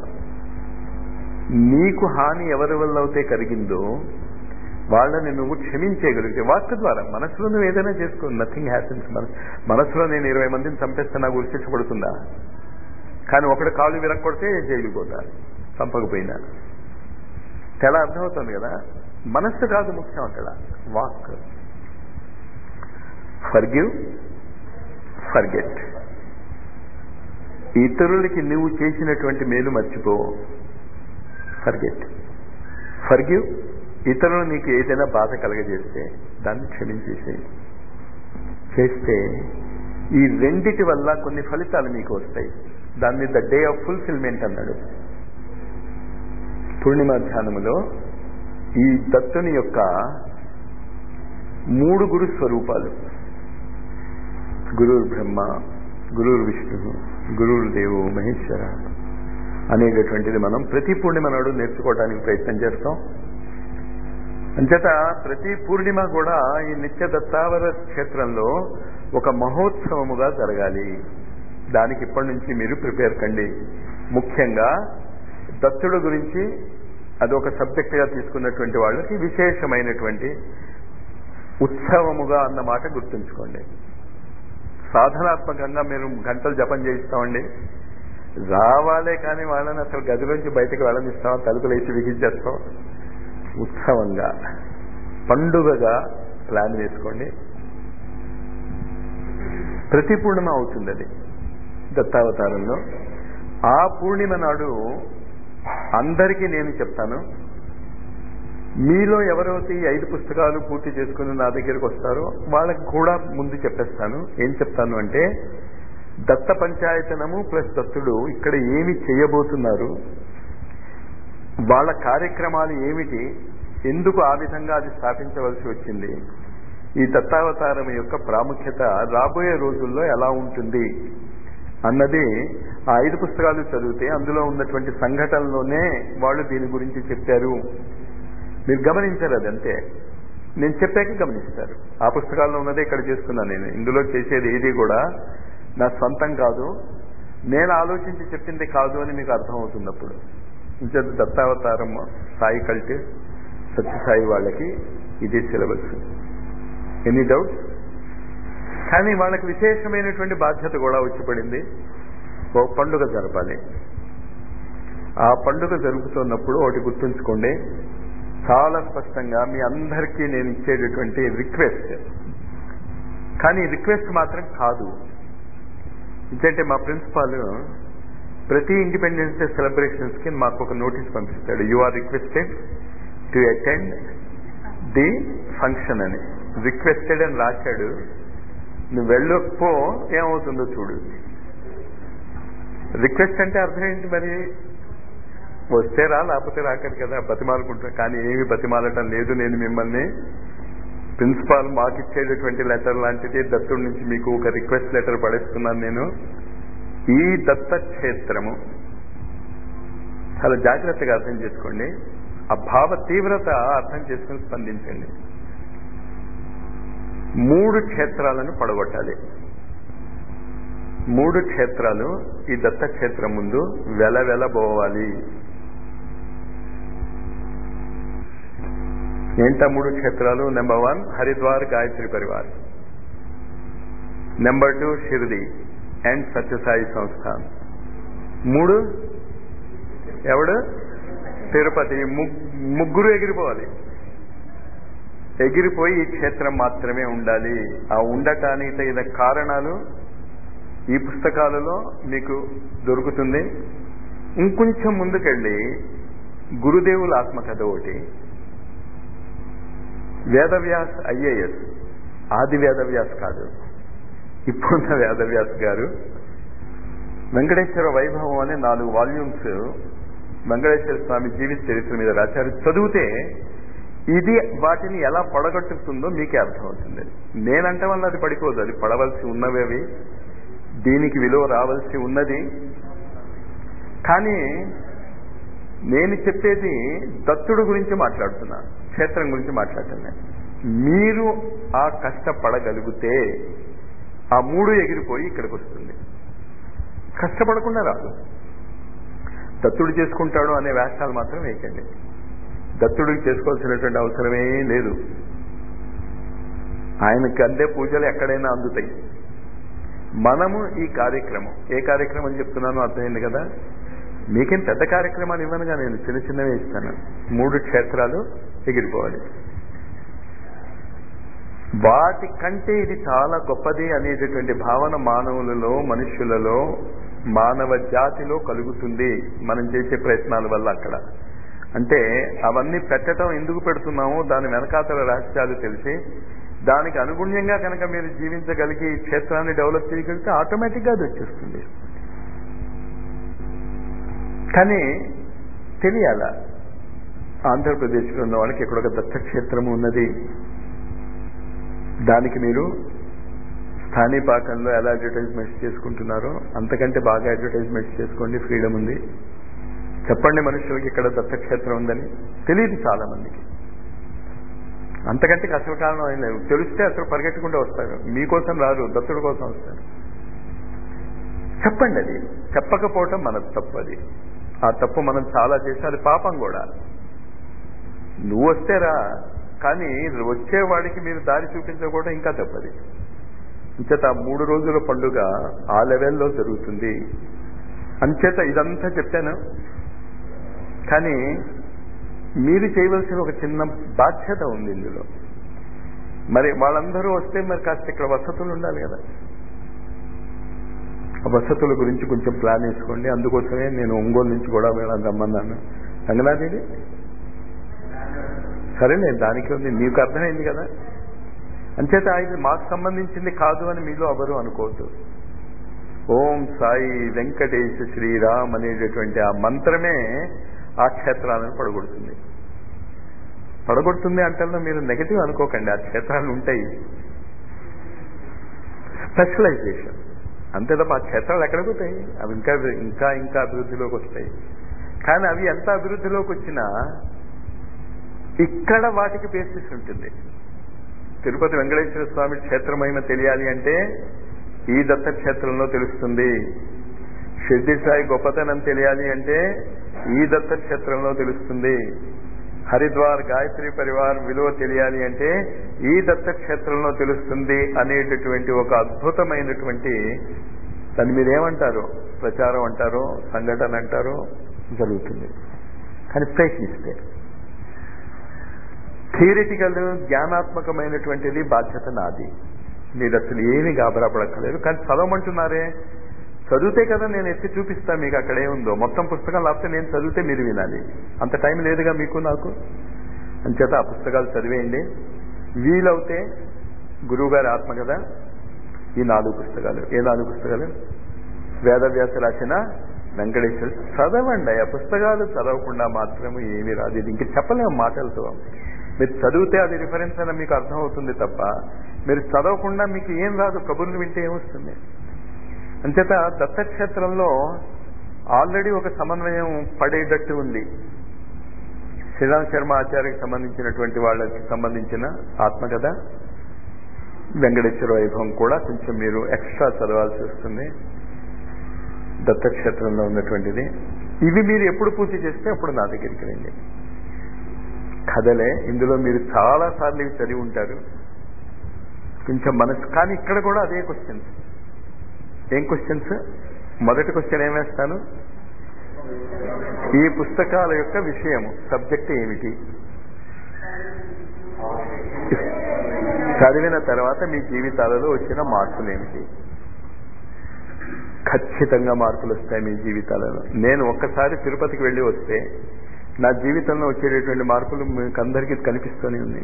నీకు హాని ఎవరి వల్ల అయితే కలిగిందో వాళ్ళని నువ్వు క్షమించేయగలిగితే వాక్ ద్వారా మనసులో నువ్వు ఏదైనా చేసుకో నథింగ్ హ్యాపెన్స్ మన మనసులో నేను ఇరవై మందిని చంపేస్తే నాకు ఉరిశిక్షపడుతుందా కానీ ఒకడు కాలు విరక్కొడితే జైలుకి పోతా చంపకపోయినా చాలా అర్థమవుతుంది కదా మనస్సు కాదు ముఖ్యం అక్కడ వాక్ ఫర్గివ్ ఫర్గెట్ ఇతరులకి నువ్వు చేసినటువంటి మేలు మర్చిపో ఫర్గెట్ ఫర్గివ్ ఇతరులు నీకు ఏదైనా బాధ కలగజేస్తే దాన్ని క్షమించేసేయి చేస్తే ఈ రెండిటి వల్ల కొన్ని ఫలితాలు మీకు వస్తాయి దాన్ని ద డే ఆఫ్ ఫుల్ఫిల్మెంట్ అన్నాడు పూర్ణిమ ధ్యానములో ఈ దత్తుని యొక్క మూడు గురు స్వరూపాలు గురుర్ బ్రహ్మ గురుర్ విష్ణు గురుర్ దేవు మహేశ్వర అనేటటువంటిది మనం ప్రతి పూర్ణిమ నాడు నేర్చుకోవడానికి ప్రయత్నం చేస్తాం అంచేత ప్రతి పూర్ణిమ కూడా ఈ నిత్య దత్తావర క్షేత్రంలో ఒక మహోత్సవముగా జరగాలి దానికి ఇప్పటి నుంచి మీరు ప్రిపేర్ కండి ముఖ్యంగా దత్తుడు గురించి అది ఒక సబ్జెక్టుగా తీసుకున్నటువంటి వాళ్ళకి విశేషమైనటువంటి ఉత్సవముగా అన్న మాట గుర్తుంచుకోండి సాధనాత్మకంగా మీరు గంటలు జపం చేయిస్తామండి రావాలే కానీ వాళ్ళని అసలు గదిలోంచి బయటకు వెళ్ళనిస్తాం తలుపులు వేసి బిగించేస్తాం ఉత్సవంగా పండుగగా ప్లాన్ వేసుకోండి ప్రతి పూర్ణిమ అవుతుంది అది దత్తావతారంలో ఆ పూర్ణిమ నాడు అందరికీ నేను చెప్తాను మీలో ఎవరైతే ఈ ఐదు పుస్తకాలు పూర్తి చేసుకుని నా దగ్గరికి వస్తారో వాళ్ళకి కూడా ముందు చెప్పేస్తాను ఏం చెప్తాను అంటే దత్త పంచాయతనము ప్లస్ దత్తుడు ఇక్కడ ఏమి చేయబోతున్నారు వాళ్ళ కార్యక్రమాలు ఏమిటి ఎందుకు ఆ విధంగా అది స్థాపించవలసి వచ్చింది ఈ దత్తావతారం యొక్క ప్రాముఖ్యత రాబోయే రోజుల్లో ఎలా ఉంటుంది అన్నది ఆ ఐదు పుస్తకాలు చదివితే అందులో ఉన్నటువంటి సంఘటనలోనే వాళ్ళు దీని గురించి చెప్పారు మీరు గమనించారు అదంతే నేను చెప్పాక గమనిస్తారు ఆ పుస్తకాల్లో ఉన్నదే ఇక్కడ చేసుకున్నాను నేను ఇందులో చేసేది ఏది కూడా నా సొంతం కాదు నేను ఆలోచించి చెప్పింది కాదు అని మీకు అర్థమవుతుంది అప్పుడు ఇంత దత్తావతారం సాయి కల్ట్ సత్యసాయి వాళ్ళకి ఇది సిలబస్ ఎనీ డౌట్స్ కానీ వాళ్ళకి విశేషమైనటువంటి బాధ్యత కూడా వచ్చి పడింది ఓ పండుగ జరపాలి ఆ పండుగ జరుగుతున్నప్పుడు ఒకటి గుర్తుంచుకోండి చాలా స్పష్టంగా మీ అందరికీ నేను ఇచ్చేటటువంటి రిక్వెస్ట్ కానీ రిక్వెస్ట్ మాత్రం కాదు ఎందుకంటే మా ప్రిన్సిపాల్ ప్రతి ఇండిపెండెన్స్ డే సెలబ్రేషన్స్ కి మాకు ఒక నోటీస్ పంపిస్తాడు you are requested to attend the function అని రిక్వెస్టెడ్ అని రాశాడు నువ్వు వెళ్ళకపో ఏమవుతుందో చూడు రిక్వెస్ట్ అంటే అర్థం ఏంటి మరి వస్తే రా లేకపోతే రాకరు కదా బతిమాలుకుంటా కానీ ఏమి బతిమాలటం లేదు నేను మిమ్మల్ని ప్రిన్సిపాల్ మాకు ఇచ్చేటటువంటి లెటర్ లాంటిది దత్తుడి నుంచి మీకు ఒక రిక్వెస్ట్ లెటర్ పడేస్తున్నాను నేను ఈ దత్త క్షేత్రము చాలా జాగ్రత్తగా అర్థం చేసుకోండి ఆ భావ తీవ్రత అర్థం చేసుకుని స్పందించండి మూడు క్షేత్రాలను పడగొట్టాలి మూడు క్షేత్రాలు ఈ దత్త క్షేత్రం ముందు వెల వెలబోవాలి ఏంటా మూడు క్షేత్రాలు number one Haridwar Gayatri Parivar number two Shirdi and Sathya Sai Sansthan మూడు ఎవడు తిరుపతి ముగ్గురు ఎగిరిపోవాలి ఎగిరిపోయి ఈ క్షేత్రం మాత్రమే ఉండాలి ఆ ఉండటానికి తగిన కారణాలు ఈ పుస్తకాలలో మీకు దొరుకుతుంది ఇంకొంచెం ముందుకెళ్ళి గురుదేవుల ఆత్మకథ ఒకటి వేదవ్యాస్ ఐఏఎస్ ఆది వేదవ్యాస్ కాదు ఇప్పుడున్న వేదవ్యాస్ గారు వెంకటేశ్వర వైభవం అనే నాలుగు వాల్యూమ్స్ వెంకటేశ్వర స్వామి జీవిత చరిత్ర మీద రాశారు చదివితే ఇది వాటిని ఎలా పడగొట్టుతుందో మీకే అర్థమవుతుంది నేనంటే వల్ల అది పడిపోదు అది పడవలసి ఉన్నవి అవి దీనికి విలువ రావాల్సి ఉన్నది కానీ నేను చెప్పేది దత్తుడు గురించి మాట్లాడుతున్నా క్షేత్రం గురించి మాట్లాడుతున్నా మీరు ఆ కష్టపడగలిగితే ఆ మూడు ఎగిరిపోయి ఇక్కడికి వస్తుంది కష్టపడకుండా రాదు దత్తుడు చేసుకుంటాడు అనే వేషాలు మాత్రం వేయకండి దత్తుడికి చేసుకోవాల్సినటువంటి అవసరమే లేదు ఆయనకి అందే పూజలు ఎక్కడైనా అందుతాయి మనము ఈ కార్యక్రమం ఏ కార్యక్రమం చెప్తున్నానో అర్థమైంది కదా మీకేం పెద్ద కార్యక్రమాలు ఇవ్వనుగా నేను చిన్న చిన్నవే ఇస్తాను మూడు క్షేత్రాలు ఎగిరిపోవాలి వాటి కంటే ఇది చాలా గొప్పది అనేటటువంటి భావన మానవులలో మనుషులలో మానవ జాతిలో కలుగుతుంది మనం చేసే ప్రయత్నాల వల్ల అక్కడ అంటే అవన్నీ పెట్టడం ఎందుకు పెడుతున్నామో దాని వెనకాతల రహస్యాలు తెలిసి దానికి అనుగుణ్యంగా కనుక మీరు జీవించగలిగి ఈ క్షేత్రాన్ని డెవలప్ చేయగలిగితే ఆటోమేటిక్గా అది వచ్చేస్తుంది కానీ తెలియాల ఆంధ్రప్రదేశ్లో ఉన్న వాళ్ళకి ఇక్కడ ఒక దత్తక్షేత్రము ఉన్నది దానికి మీరు స్థానిపాకంలో ఎలా అడ్వర్టైజ్మెంట్స్ చేసుకుంటున్నారో అంతకంటే బాగా అడ్వర్టైజ్మెంట్స్ చేసుకోండి ఫ్రీడమ్ ఉంది చెప్పండి మనుషులకి ఇక్కడ దత్తక్షేత్రం ఉందని తెలియదు చాలా మందికి అంతకంటే అసలు కారణం ఏం లేదు తెలిస్తే అసలు పరిగెట్టుకుంటూ వస్తారు మీకోసం రారు దత్తుడి కోసం వస్తారు చెప్పండి అది చెప్పకపోవటం మన తప్పు అది ఆ తప్పు మనం చాలా చేసి అది పాపం కూడా నువ్వు వస్తే రా కానీ వచ్చేవాడికి మీరు దారి చూపించకపోవడం ఇంకా తప్పది అంచేత ఆ మూడు రోజుల పండుగ ఆ లెవెల్లో జరుగుతుంది అంచేత ఇదంతా చెప్పాను కానీ మీరు చేయవలసిన ఒక చిన్న బాధ్యత ఉంది ఇందులో మరి వాళ్ళందరూ వస్తే మరి కాస్త ఇక్కడ వసతులు ఉండాలి కదా ఆ వసతుల గురించి కొంచెం ప్లాన్ వేసుకోండి అందుకోసమే నేను ఒంగోలు నుంచి కూడా వెళ్ళాలి రమ్మన్నాను రంగనాథేవి సరే నేను దానికి ఉంది మీకు అర్థమైంది కదా అంచేత ఇది మాకు సంబంధించింది కాదు అని మీలో ఎవరు అనుకోవద్దు ఓం సాయి వెంకటేశ శ్రీరామ్ అనేటటువంటి ఆ మంత్రమే ఆ క్షేత్రాలను పడగొడుతుంది పడగొడుతుంది అంటే మీరు నెగటివ్ అనుకోకండి ఆ క్షేత్రాలు ఉంటాయి స్పెషలైజేషన్ అంతే తప్ప ఆ క్షేత్రాలు ఎక్కడికి పోతాయి అవి ఇంకా ఇంకా ఇంకా అభివృద్ధిలోకి వస్తాయి కానీ అవి ఎంత అభివృద్ధిలోకి వచ్చినా ఇక్కడ వాటికి బేసిస్ ఉంటుంది తిరుపతి వెంకటేశ్వర స్వామి క్షేత్రమైన తెలియాలి అంటే ఈ దత్త క్షేత్రంలో తెలుస్తుంది షిర్డి సాయి గొప్పతనం తెలియాలి అంటే ఈ దత్త క్షేత్రంలో తెలుస్తుంది హరిద్వార్ గాయత్రి పరివార్ విలువ తెలియాలి అంటే ఈ దత్త క్షేత్రంలో తెలుస్తుంది అనేటటువంటి ఒక అద్భుతమైనటువంటి దాన్ని మీరు ఏమంటారు ప్రచారం అంటారో సంఘటన అంటారో జరుగుతుంది కానీ ప్రయత్నిస్తే థియరిటికల్ జ్ఞానాత్మకమైనటువంటిది బాధ్యత నాది మీరు అసలు ఏమీ గాబరాపడక్కలేదు కానీ చదవమంటున్నారే చదివితే కదా నేను ఎత్తి చూపిస్తాను మీకు అక్కడ ఏముందో మొత్తం పుస్తకం లేకపోతే నేను చదివితే మీరు వినాలి అంత టైం లేదుగా మీకు నాకు అంచేత ఆ పుస్తకాలు చదివేయండి వీలవుతే గురువుగారి ఆత్మ కదా ఈ నాలుగు పుస్తకాలు ఏ నాలుగు పుస్తకాలు వేదవ్యాస రాసిన వెంకటేశ్వర చదవండి ఆ పుస్తకాలు చదవకుండా మాత్రమే ఏమీ రాదు ఇది ఇంక చెప్పలేము మాటలతో మీరు చదివితే అది రిఫరెన్స్ అని మీకు అర్థమవుతుంది తప్ప మీరు చదవకుండా మీకు ఏం రాదు కబుర్లు వింటే ఏమొస్తుంది అంచేత దత్తక్షేత్రంలో ఆల్రెడీ ఒక సమన్వయం పడేటట్టు ఉంది శ్రీరామ్ శర్మ ఆచార్యకి సంబంధించినటువంటి వాళ్ళకి సంబంధించిన ఆత్మకథ వెంకటేశ్వర వైభవం కూడా కొంచెం మీరు ఎక్స్ట్రా చదవాల్సి వస్తుంది దత్తక్షేత్రంలో ఉన్నటువంటిది ఇవి మీరు ఎప్పుడు పూర్తి చేస్తే అప్పుడు నా దగ్గరికి రండి కథలే ఇందులో మీరు చాలా సార్లు ఇవి చదివి ఉంటారు కొంచెం మనసు కానీ ఇక్కడ కూడా అదే క్వశ్చన్స్ ఏం క్వశ్చన్స్ మొదటి క్వశ్చన్ ఏమేస్తాను ఈ పుస్తకాల యొక్క విషయము సబ్జెక్ట్ ఏమిటి చదివిన తర్వాత మీ జీవితాలలో వచ్చిన మార్పులు ఏమిటి ఖచ్చితంగా మార్పులు వస్తాయి మీ జీవితాలలో నేను ఒక్కసారి తిరుపతికి వెళ్ళి వస్తే నా జీవితంలో వచ్చేటటువంటి మార్పులు మీకు అందరికీ కనిపిస్తూనే ఉన్నాయి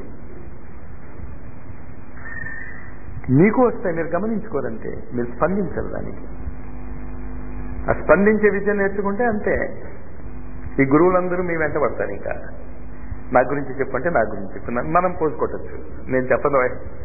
మీకు వస్తాయి మీరు గమనించుకోరంటే మీరు స్పందించరు దానికి ఆ స్పందించే విద్య నేర్చుకుంటే అంతే ఈ గురువులందరూ మీ వెంట పడతారు ఇంకా నా గురించి చెప్పంటే నా గురించి చెప్పు మనం పోసుకోవచ్చు నేను చెప్పదు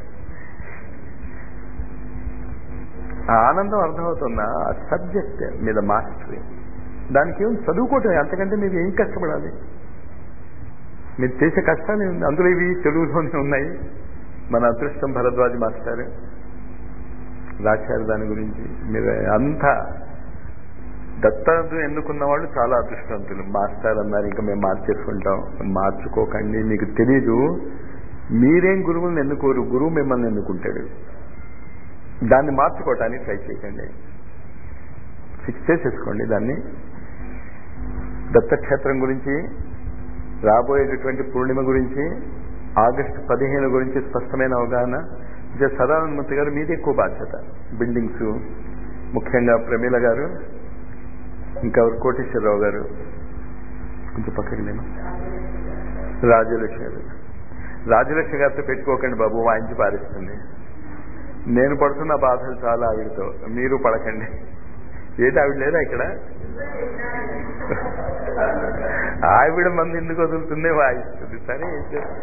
ఆ ఆనందం అర్థమవుతున్న ఆ సబ్జెక్ట్ మీద మాస్టరీ దానికి ఏం చదువుకోవటం అంతకంటే మీరు ఏం కష్టపడాలి మీరు చేసే కష్టాలు ఉంది అందులో ఇవి తెలుగులోనే ఉన్నాయి మన అదృష్టం భరద్వాజ్ మాస్టర్ రాశారు దాని గురించి మీరు అంతా దత్తాదు ఎన్నుకున్న వాళ్ళు చాలా అదృష్టవంతులు మాస్టర్ అన్నారు ఇంకా మేము మార్చేసుకుంటాం మార్చుకోకండి మీకు తెలీదు మీరేం గురువులను ఎన్నుకోరు గురువు మిమ్మల్ని ఎన్నుకుంటాడు దాన్ని మార్చుకోవటానికి ట్రై చేయకండి ఫిక్స్ చేసేసుకోండి దాన్ని దత్తక్షేత్రం గురించి రాబోయేటటువంటి పూర్ణిమ గురించి ఆగస్టు పదిహేను గురించి స్పష్టమైన అవగాహన ఇక సదానందమూర్తి గారు మీది ఎక్కువ బాధ్యత బిల్డింగ్స్ ముఖ్యంగా ప్రమీల గారు ఇంకా కోటేశ్వరరావు గారు కొంచెం పక్కకి నేను రాజలక్ష్మి గారు రాజలక్ష్మి గారితో పెట్టుకోకండి బాబు వాయించి పారిస్తుంది నేను పడుతున్న బాధలు చాలా ఆవిడతో మీరు పడకండి ఏంటి ఆవిడ లేదా ఇక్కడ ఆవిడ మంది ఎందుకు వదులుతుందే వాయిస్తుంది సరే ఏం చేస్తాం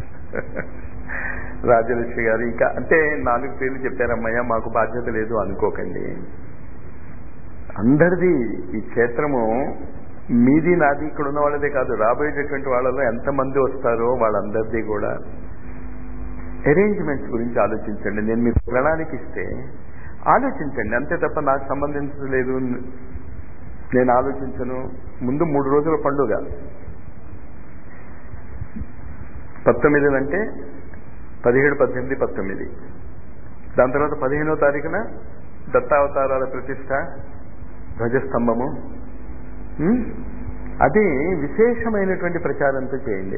రాజలక్ష్మి గారు ఇంకా అంటే నాలుగు పేర్లు చెప్పారమ్మయ్య మాకు బాధ్యత లేదు అనుకోకండి అందరిది ఈ క్షేత్రము మీది నాది ఇక్కడ ఉన్న వాళ్ళదే కాదు రాబోయేటటువంటి వాళ్ళలో ఎంతమంది వస్తారో వాళ్ళందరిది కూడా అరేంజ్మెంట్స్ గురించి ఆలోచించండి నేను మీకు ప్రణాళిక ఇస్తే ఆలోచించండి అంతే తప్ప నాకు సంబంధించలేదు నేను ఆలోచించను ముందు మూడు రోజుల పండుగ పంతొమ్మిది అంటే పదిహేడు పద్దెనిమిది పంతొమ్మిది దాని తర్వాత పదిహేనో తారీఖున దత్తావతారాల ప్రతిష్ట ధ్వజస్తంభము అది విశేషమైనటువంటి ప్రచారంతో చేయండి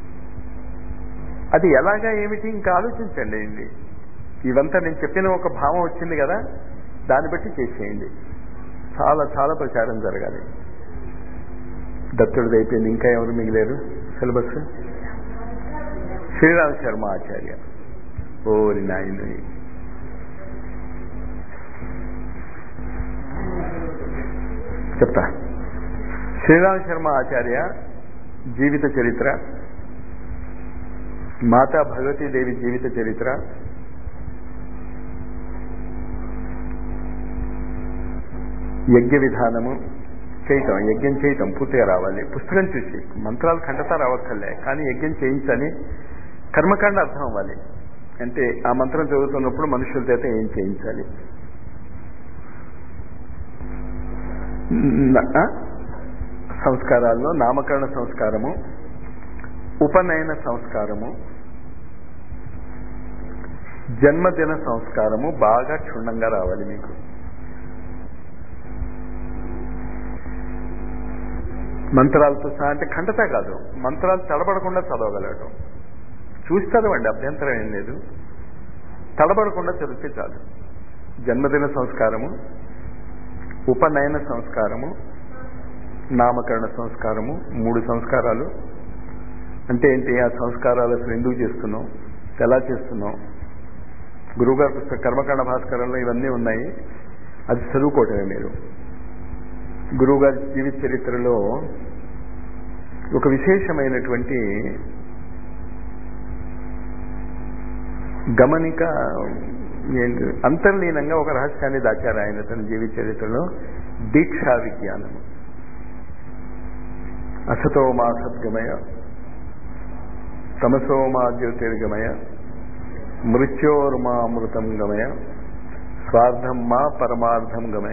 అది ఎలాగా ఏమిటి ఇంకా ఆలోచించండి ఏంటి ఇవంతా నేను చెప్పిన ఒక భావం వచ్చింది కదా దాన్ని బట్టి చేసేయండి చాలా చాలా ప్రచారం జరగాలి దత్తుడిది అయిపోయింది ఇంకా ఎవరు మిగిలేరు సిలబస్ శ్రీరామ్ శర్మ ఆచార్య ఓరి నాయన చెప్తా శ్రీరామ్ శర్మ ఆచార్య జీవిత చరిత్ర మాతా భగవతీదేవి జీవిత చరిత్ర యజ్ఞ విధానము చేయటం యజ్ఞం చేయటం పూర్తిగా రావాలి పుస్తకం చూసి మంత్రాలు ఖండతా రావక్కర్లే కానీ యజ్ఞం చేయించని కర్మకాండ అర్థం అవ్వాలి అంటే ఆ మంత్రం చదువుతున్నప్పుడు మనుషుల చేత ఏం చేయించాలి సంస్కారాల్లో నామకరణ సంస్కారము ఉపనయన సంస్కారము జన్మదిన సంస్కారము బాగా క్షుణ్ణంగా రావాలి మీకు మంత్రాలతో సహా అంటే ఖండత కాదు మంత్రాలు తడబడకుండా చదవగలగటం చూసి చదవండి అభ్యంతరం ఏం లేదు తడబడకుండా చదివితే చాలు జన్మదిన సంస్కారము ఉపనయన సంస్కారము నామకరణ సంస్కారము మూడు సంస్కారాలు అంటే ఏంటి ఆ సంస్కారాలు అసలు ఎందుకు చేస్తున్నాం ఎలా చేస్తున్నాం గురువుగారి పుస్తక కర్మకాండ భాస్కరంలో ఇవన్నీ ఉన్నాయి అది చదువుకోవటమే మీరు గురువుగారి జీవిత చరిత్రలో ఒక విశేషమైనటువంటి గమనిక ఏంటి అంతర్లీనంగా ఒక రహస్యాన్ని దాచారు ఆయన తన జీవిత చరిత్రలో దీక్షా విజ్ఞానము అసతో మా సద్గమయ తమసో మా జ్యోతిర్గమయ మృత్యోర్మా అమృతం గమయ స్వార్థం మా పరమార్థం గమయ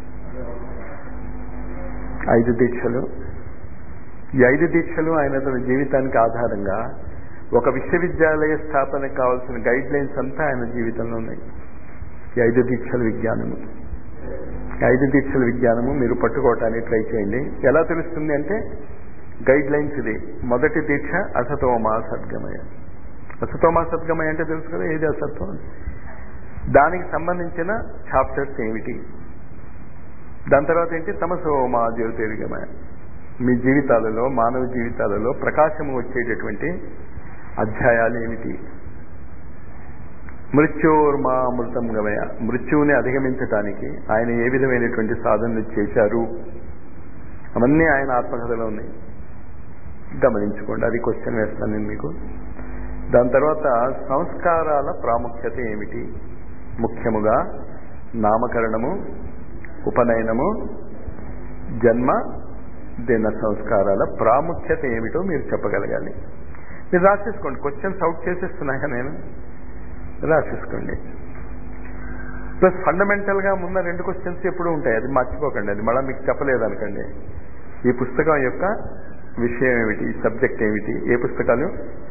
ఐదు దీక్షలు ఈ ఐదు దీక్షలు ఆయన తన జీవితానికి ఆధారంగా ఒక విశ్వవిద్యాలయ స్థాపనకు కావాల్సిన గైడ్ లైన్స్ అంతా ఆయన జీవితంలో ఉన్నాయి ఈ ఐదు దీక్షల విజ్ఞానము ఈ ఐదు దీక్షల విజ్ఞానము మీరు పట్టుకోవటానికి ట్రై చేయండి ఎలా తెలుస్తుంది అంటే గైడ్ లైన్స్ ఇది మొదటి దీక్ష అసతోమా సద్గమయ అసతోమా సద్గమయ అంటే తెలుసు కదా ఏది అసత్వం దానికి సంబంధించిన చాప్టర్స్ ఏమిటి దాని తర్వాత ఏంటి తమసోమా జ్యోతిర్గమయ మీ జీవితాలలో మానవ జీవితాలలో ప్రకాశము వచ్చేటటువంటి అధ్యాయాలు ఏమిటి మృత్యోర్మామృతం గమయ మృత్యువుని అధిగమించటానికి ఆయన ఏ విధమైనటువంటి సాధనలు చేశారు అవన్నీ ఆయన ఆత్మకథలో ఉన్నాయి గమనించుకోండి అది క్వశ్చన్ వేస్తాను నేను మీకు దాని తర్వాత సంస్కారాల ప్రాముఖ్యత ఏమిటి ముఖ్యముగా నామకరణము ఉపనయనము జన్మ దిన సంస్కారాల ప్రాముఖ్యత ఏమిటో మీరు చెప్పగలగాలి మీరు రాసేసుకోండి క్వశ్చన్స్ అవుట్ చేసేస్తున్నాయా నేను రాసేసుకోండి ప్లస్ ఫండమెంటల్ గా ఉన్న రెండు క్వశ్చన్స్ ఎప్పుడు ఉంటాయి అది మర్చిపోకండి అది మళ్ళీ మీకు చెప్పలేదు అనుకోండి ఈ పుస్తకం యొక్క విషయం ఏమిటి ఈ సబ్జెక్ట్ ఏమిటి ఏ పుస్తకాలు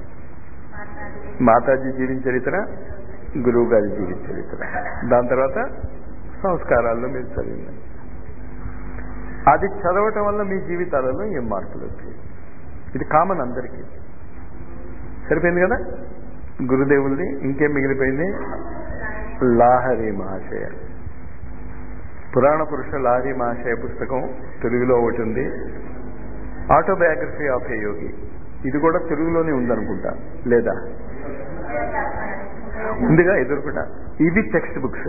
మాతాజీ జీవిత చరిత్ర గురువు గారి జీవిత చరిత్ర దాని తర్వాత సంస్కారాల్లో మీరు చదివింది అది చదవటం వల్ల మీ జీవితాలలో ఏం మార్పులు వచ్చాయి ఇది కామన్ అందరికీ సరిపోయింది కదా గురుదేవుల్ది ఇంకేం మిగిలిపోయింది లాహరి మహాశయ పురాణ పురుష లాహరి మహాశయ పుస్తకం తెలుగులో ఒకటి ఉంది ఆటోబయోగ్రఫీ ఆఫ్ ఏ యోగి ఇది కూడా తెలుగులోనే ఉందనుకుంటా లేదా ఉందిగా ఎదురుకుంటా ఇవి టెక్స్ట్ బుక్స్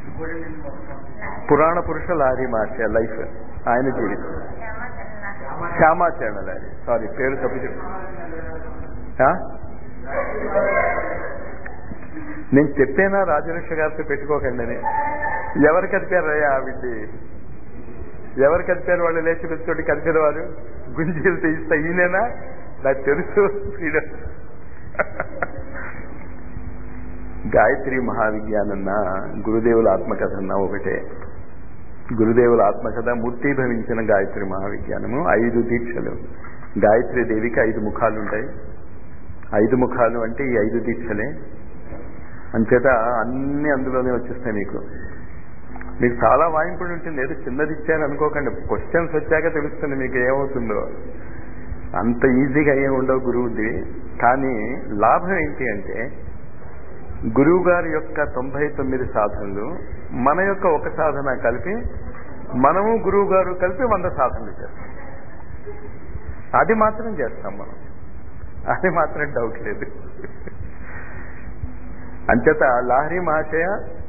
పురాణ పురుష లాహరి మహాశయ లైఫ్ ఆయన జీవితం శ్యామాచరణ లారి సారీ పేరు తప్పు చెప్పు ఆ? నేను చెప్పేనా రాజలక్ష్మి గారితో పెట్టుకోకండి అని ఎవరు కదిపారయ్యా ఆవిడ్ని ఎవరు కదిపారు వాళ్ళు లేచి పిలిచోటి కదిపారు వారు గుంజీలు తీస్తా ఈయనేనా నాకు తెలుసు ఫ్రీడమ్ గాయత్రి మహావిజ్ఞానన్న గురుదేవుల ఆత్మకథ అన్న ఒకటే గురుదేవుల ఆత్మకథ మూర్తిభవించిన గాయత్రి మహావిజ్ఞానము ఐదు దీక్షలు గాయత్రి దేవికి ఐదు ముఖాలు ఉంటాయి ఐదు ముఖాలు అంటే ఈ ఐదు దీక్షలే అంచేత అన్ని అందులోనే వచ్చేస్తాయి మీకు మీకు చాలా వాయింపుడు ఉంటుంది ఏదో చిన్నది ఇచ్చారు అనుకోకండి క్వశ్చన్స్ వచ్చాక తెలుస్తుంది మీకు ఏమవుతుందో అంత ఈజీగా ఏమి ఉండవు గురువుది కానీ లాభం ఏంటి అంటే గురువు గారి యొక్క తొంభై తొమ్మిది సాధనలు మన యొక్క ఒక సాధన కలిపి మనము గురువు గారు కలిపి వంద సాధనలు చేస్తాం అది మాత్రం చేస్తాం మనం అది మాత్రం డౌట్ లేదు అంచేత లాహరి మహాశయ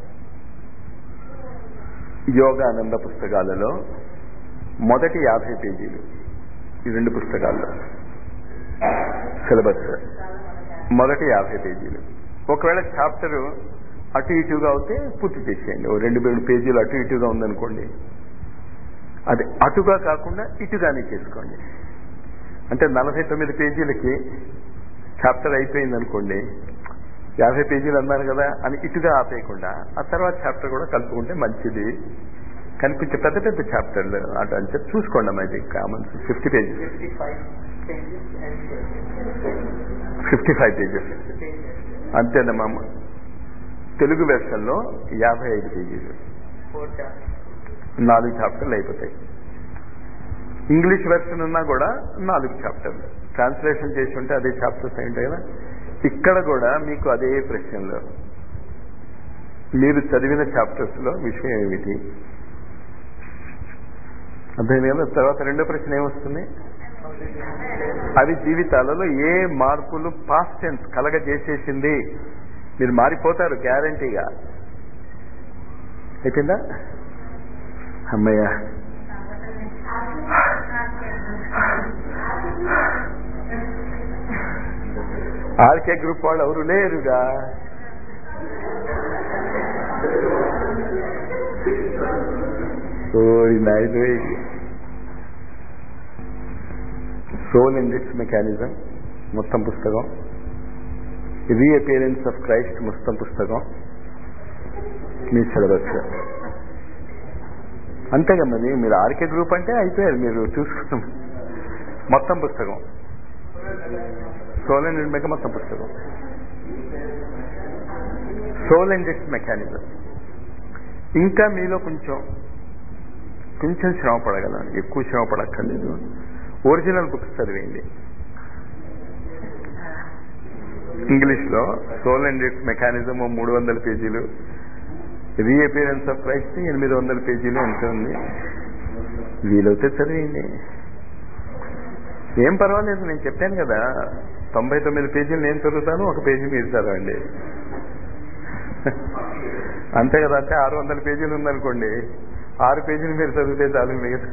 యోగానంద పుస్తకాలలో మొదటి యాభై పేజీలు ఈ రెండు పుస్తకాల్లో సిలబస్ మొదటి యాభై పేజీలు ఒకవేళ చాప్టర్ అటు ఇటుగా అవుతే పూర్తి చేసేయండి ఓ రెండు రెండు పేజీలు అటు ఇటుగా ఉందనుకోండి అది అటుగా కాకుండా ఇటుగానే చేసుకోండి అంటే నలభై తొమ్మిది పేజీలకి చాప్టర్ అయిపోయింది అనుకోండి యాభై పేజీలు అన్నారు కదా అని ఇటుగా ఆపేయకుండా ఆ తర్వాత చాప్టర్ కూడా కలుపుకుంటే మంచిది కనిపించే పెద్ద పెద్ద చాప్టర్లు అటు అంటే చూసుకోండి అమ్మా ఇది common fifty pages fifty five pages అంతేనమ్మా తెలుగు వెర్షన్లో యాభై ఐదు పేజీలు నాలుగు చాప్టర్లు అయిపోతాయి ఇంగ్లీష్ వెర్షన్ ఉన్నా కూడా నాలుగు చాప్టర్లు ట్రాన్స్లేషన్ చేసి ఉంటే అదే చాప్టర్స్ అయి ఉంటాయి కదా ఇక్కడ కూడా మీకు అదే ప్రశ్నలు మీరు చదివిన చాప్టర్స్ లో విషయం ఏమిటి అర్థమైంది కదా తర్వాత రెండో ప్రశ్న ఏమొస్తుంది అవి జీవితాలలో ఏ మార్పులు పాస్ట్ టెన్స్ కలగజేసేసింది మీరు మారిపోతారు గ్యారంటీగా అయిపోయిందా అమ్మయ్య ఆర్కే గ్రూప్ వాళ్ళు ఎవరు లేరుగా ఓరి Naidu soul and its mechanism మొత్తం పుస్తకం రీఅపియరెన్స్ ఆఫ్ క్రైస్ట్ మొత్తం పుస్తకం మీ సిలబస్ అంతేగా మరి మీరు ఆర్కే గ్రూప్ అంటే అయిపోయారు మీరు చూసుకున్నాం మొత్తం పుస్తకం సోల్ అండ్ ఇట్ మెక మొత్తం పుస్తకం సోల్ అండ్ ఇట్స్ మెకానిజం ఇంకా మీలో కొంచెం కొంచెం శ్రమ పడగలం ఎక్కువ శ్రమ పడక్కర్లేదు ఒరిజినల్ బుక్స్ చదివేయండి ఇంగ్లీష్లో సోల్ అండ్ ఇట్స్ మెకానిజం మూడు వందల పేజీలు రీఅపియరెన్స్ ఆఫ్ క్రైస్ట్ ఎనిమిది వందల పేజీలు ఎంత ఉంది వీలైతే చదివేయండి ఏం పర్వాలేదు నేను చెప్పాను కదా తొంభై తొమ్మిది పేజీలు నేను చదువుతాను ఒక పేజీ మీరు చదవండి అంతే కదా అంటే ఆరు వందల పేజీలు ఉందనుకోండి ఆరు పేజీలు మీరు చదివితే చాలు మిగతా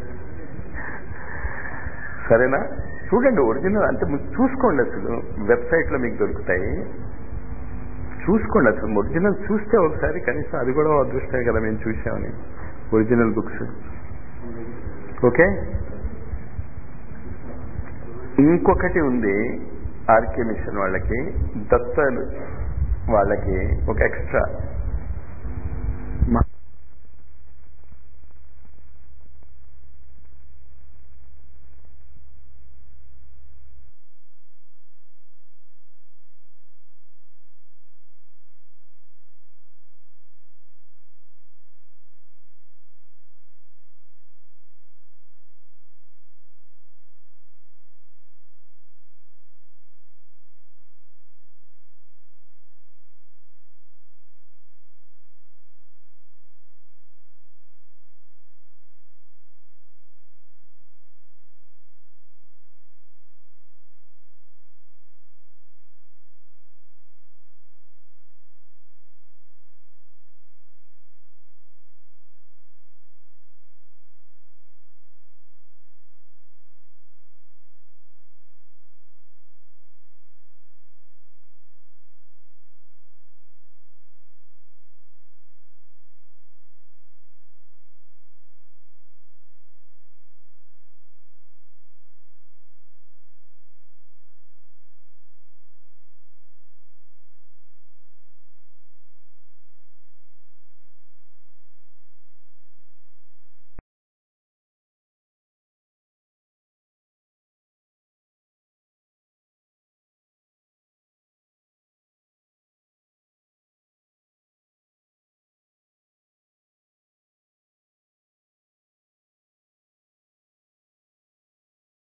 సరేనా చూడండి ఒరిజినల్ అంటే మీరు చూసుకోండి అసలు వెబ్సైట్లో మీకు దొరుకుతాయి చూసుకోండి అసలు ఒరిజినల్ చూస్తే ఒకసారి కనీసం అది కూడా అదృష్టమే కదా మేము చూసామని ఒరిజినల్ బుక్స్ ఓకే ఇంకొకటి ఉంది ఆర్కే మిషన్ వాళ్ళకి దత్త వాళ్ళకి ఒక ఎక్స్ట్రా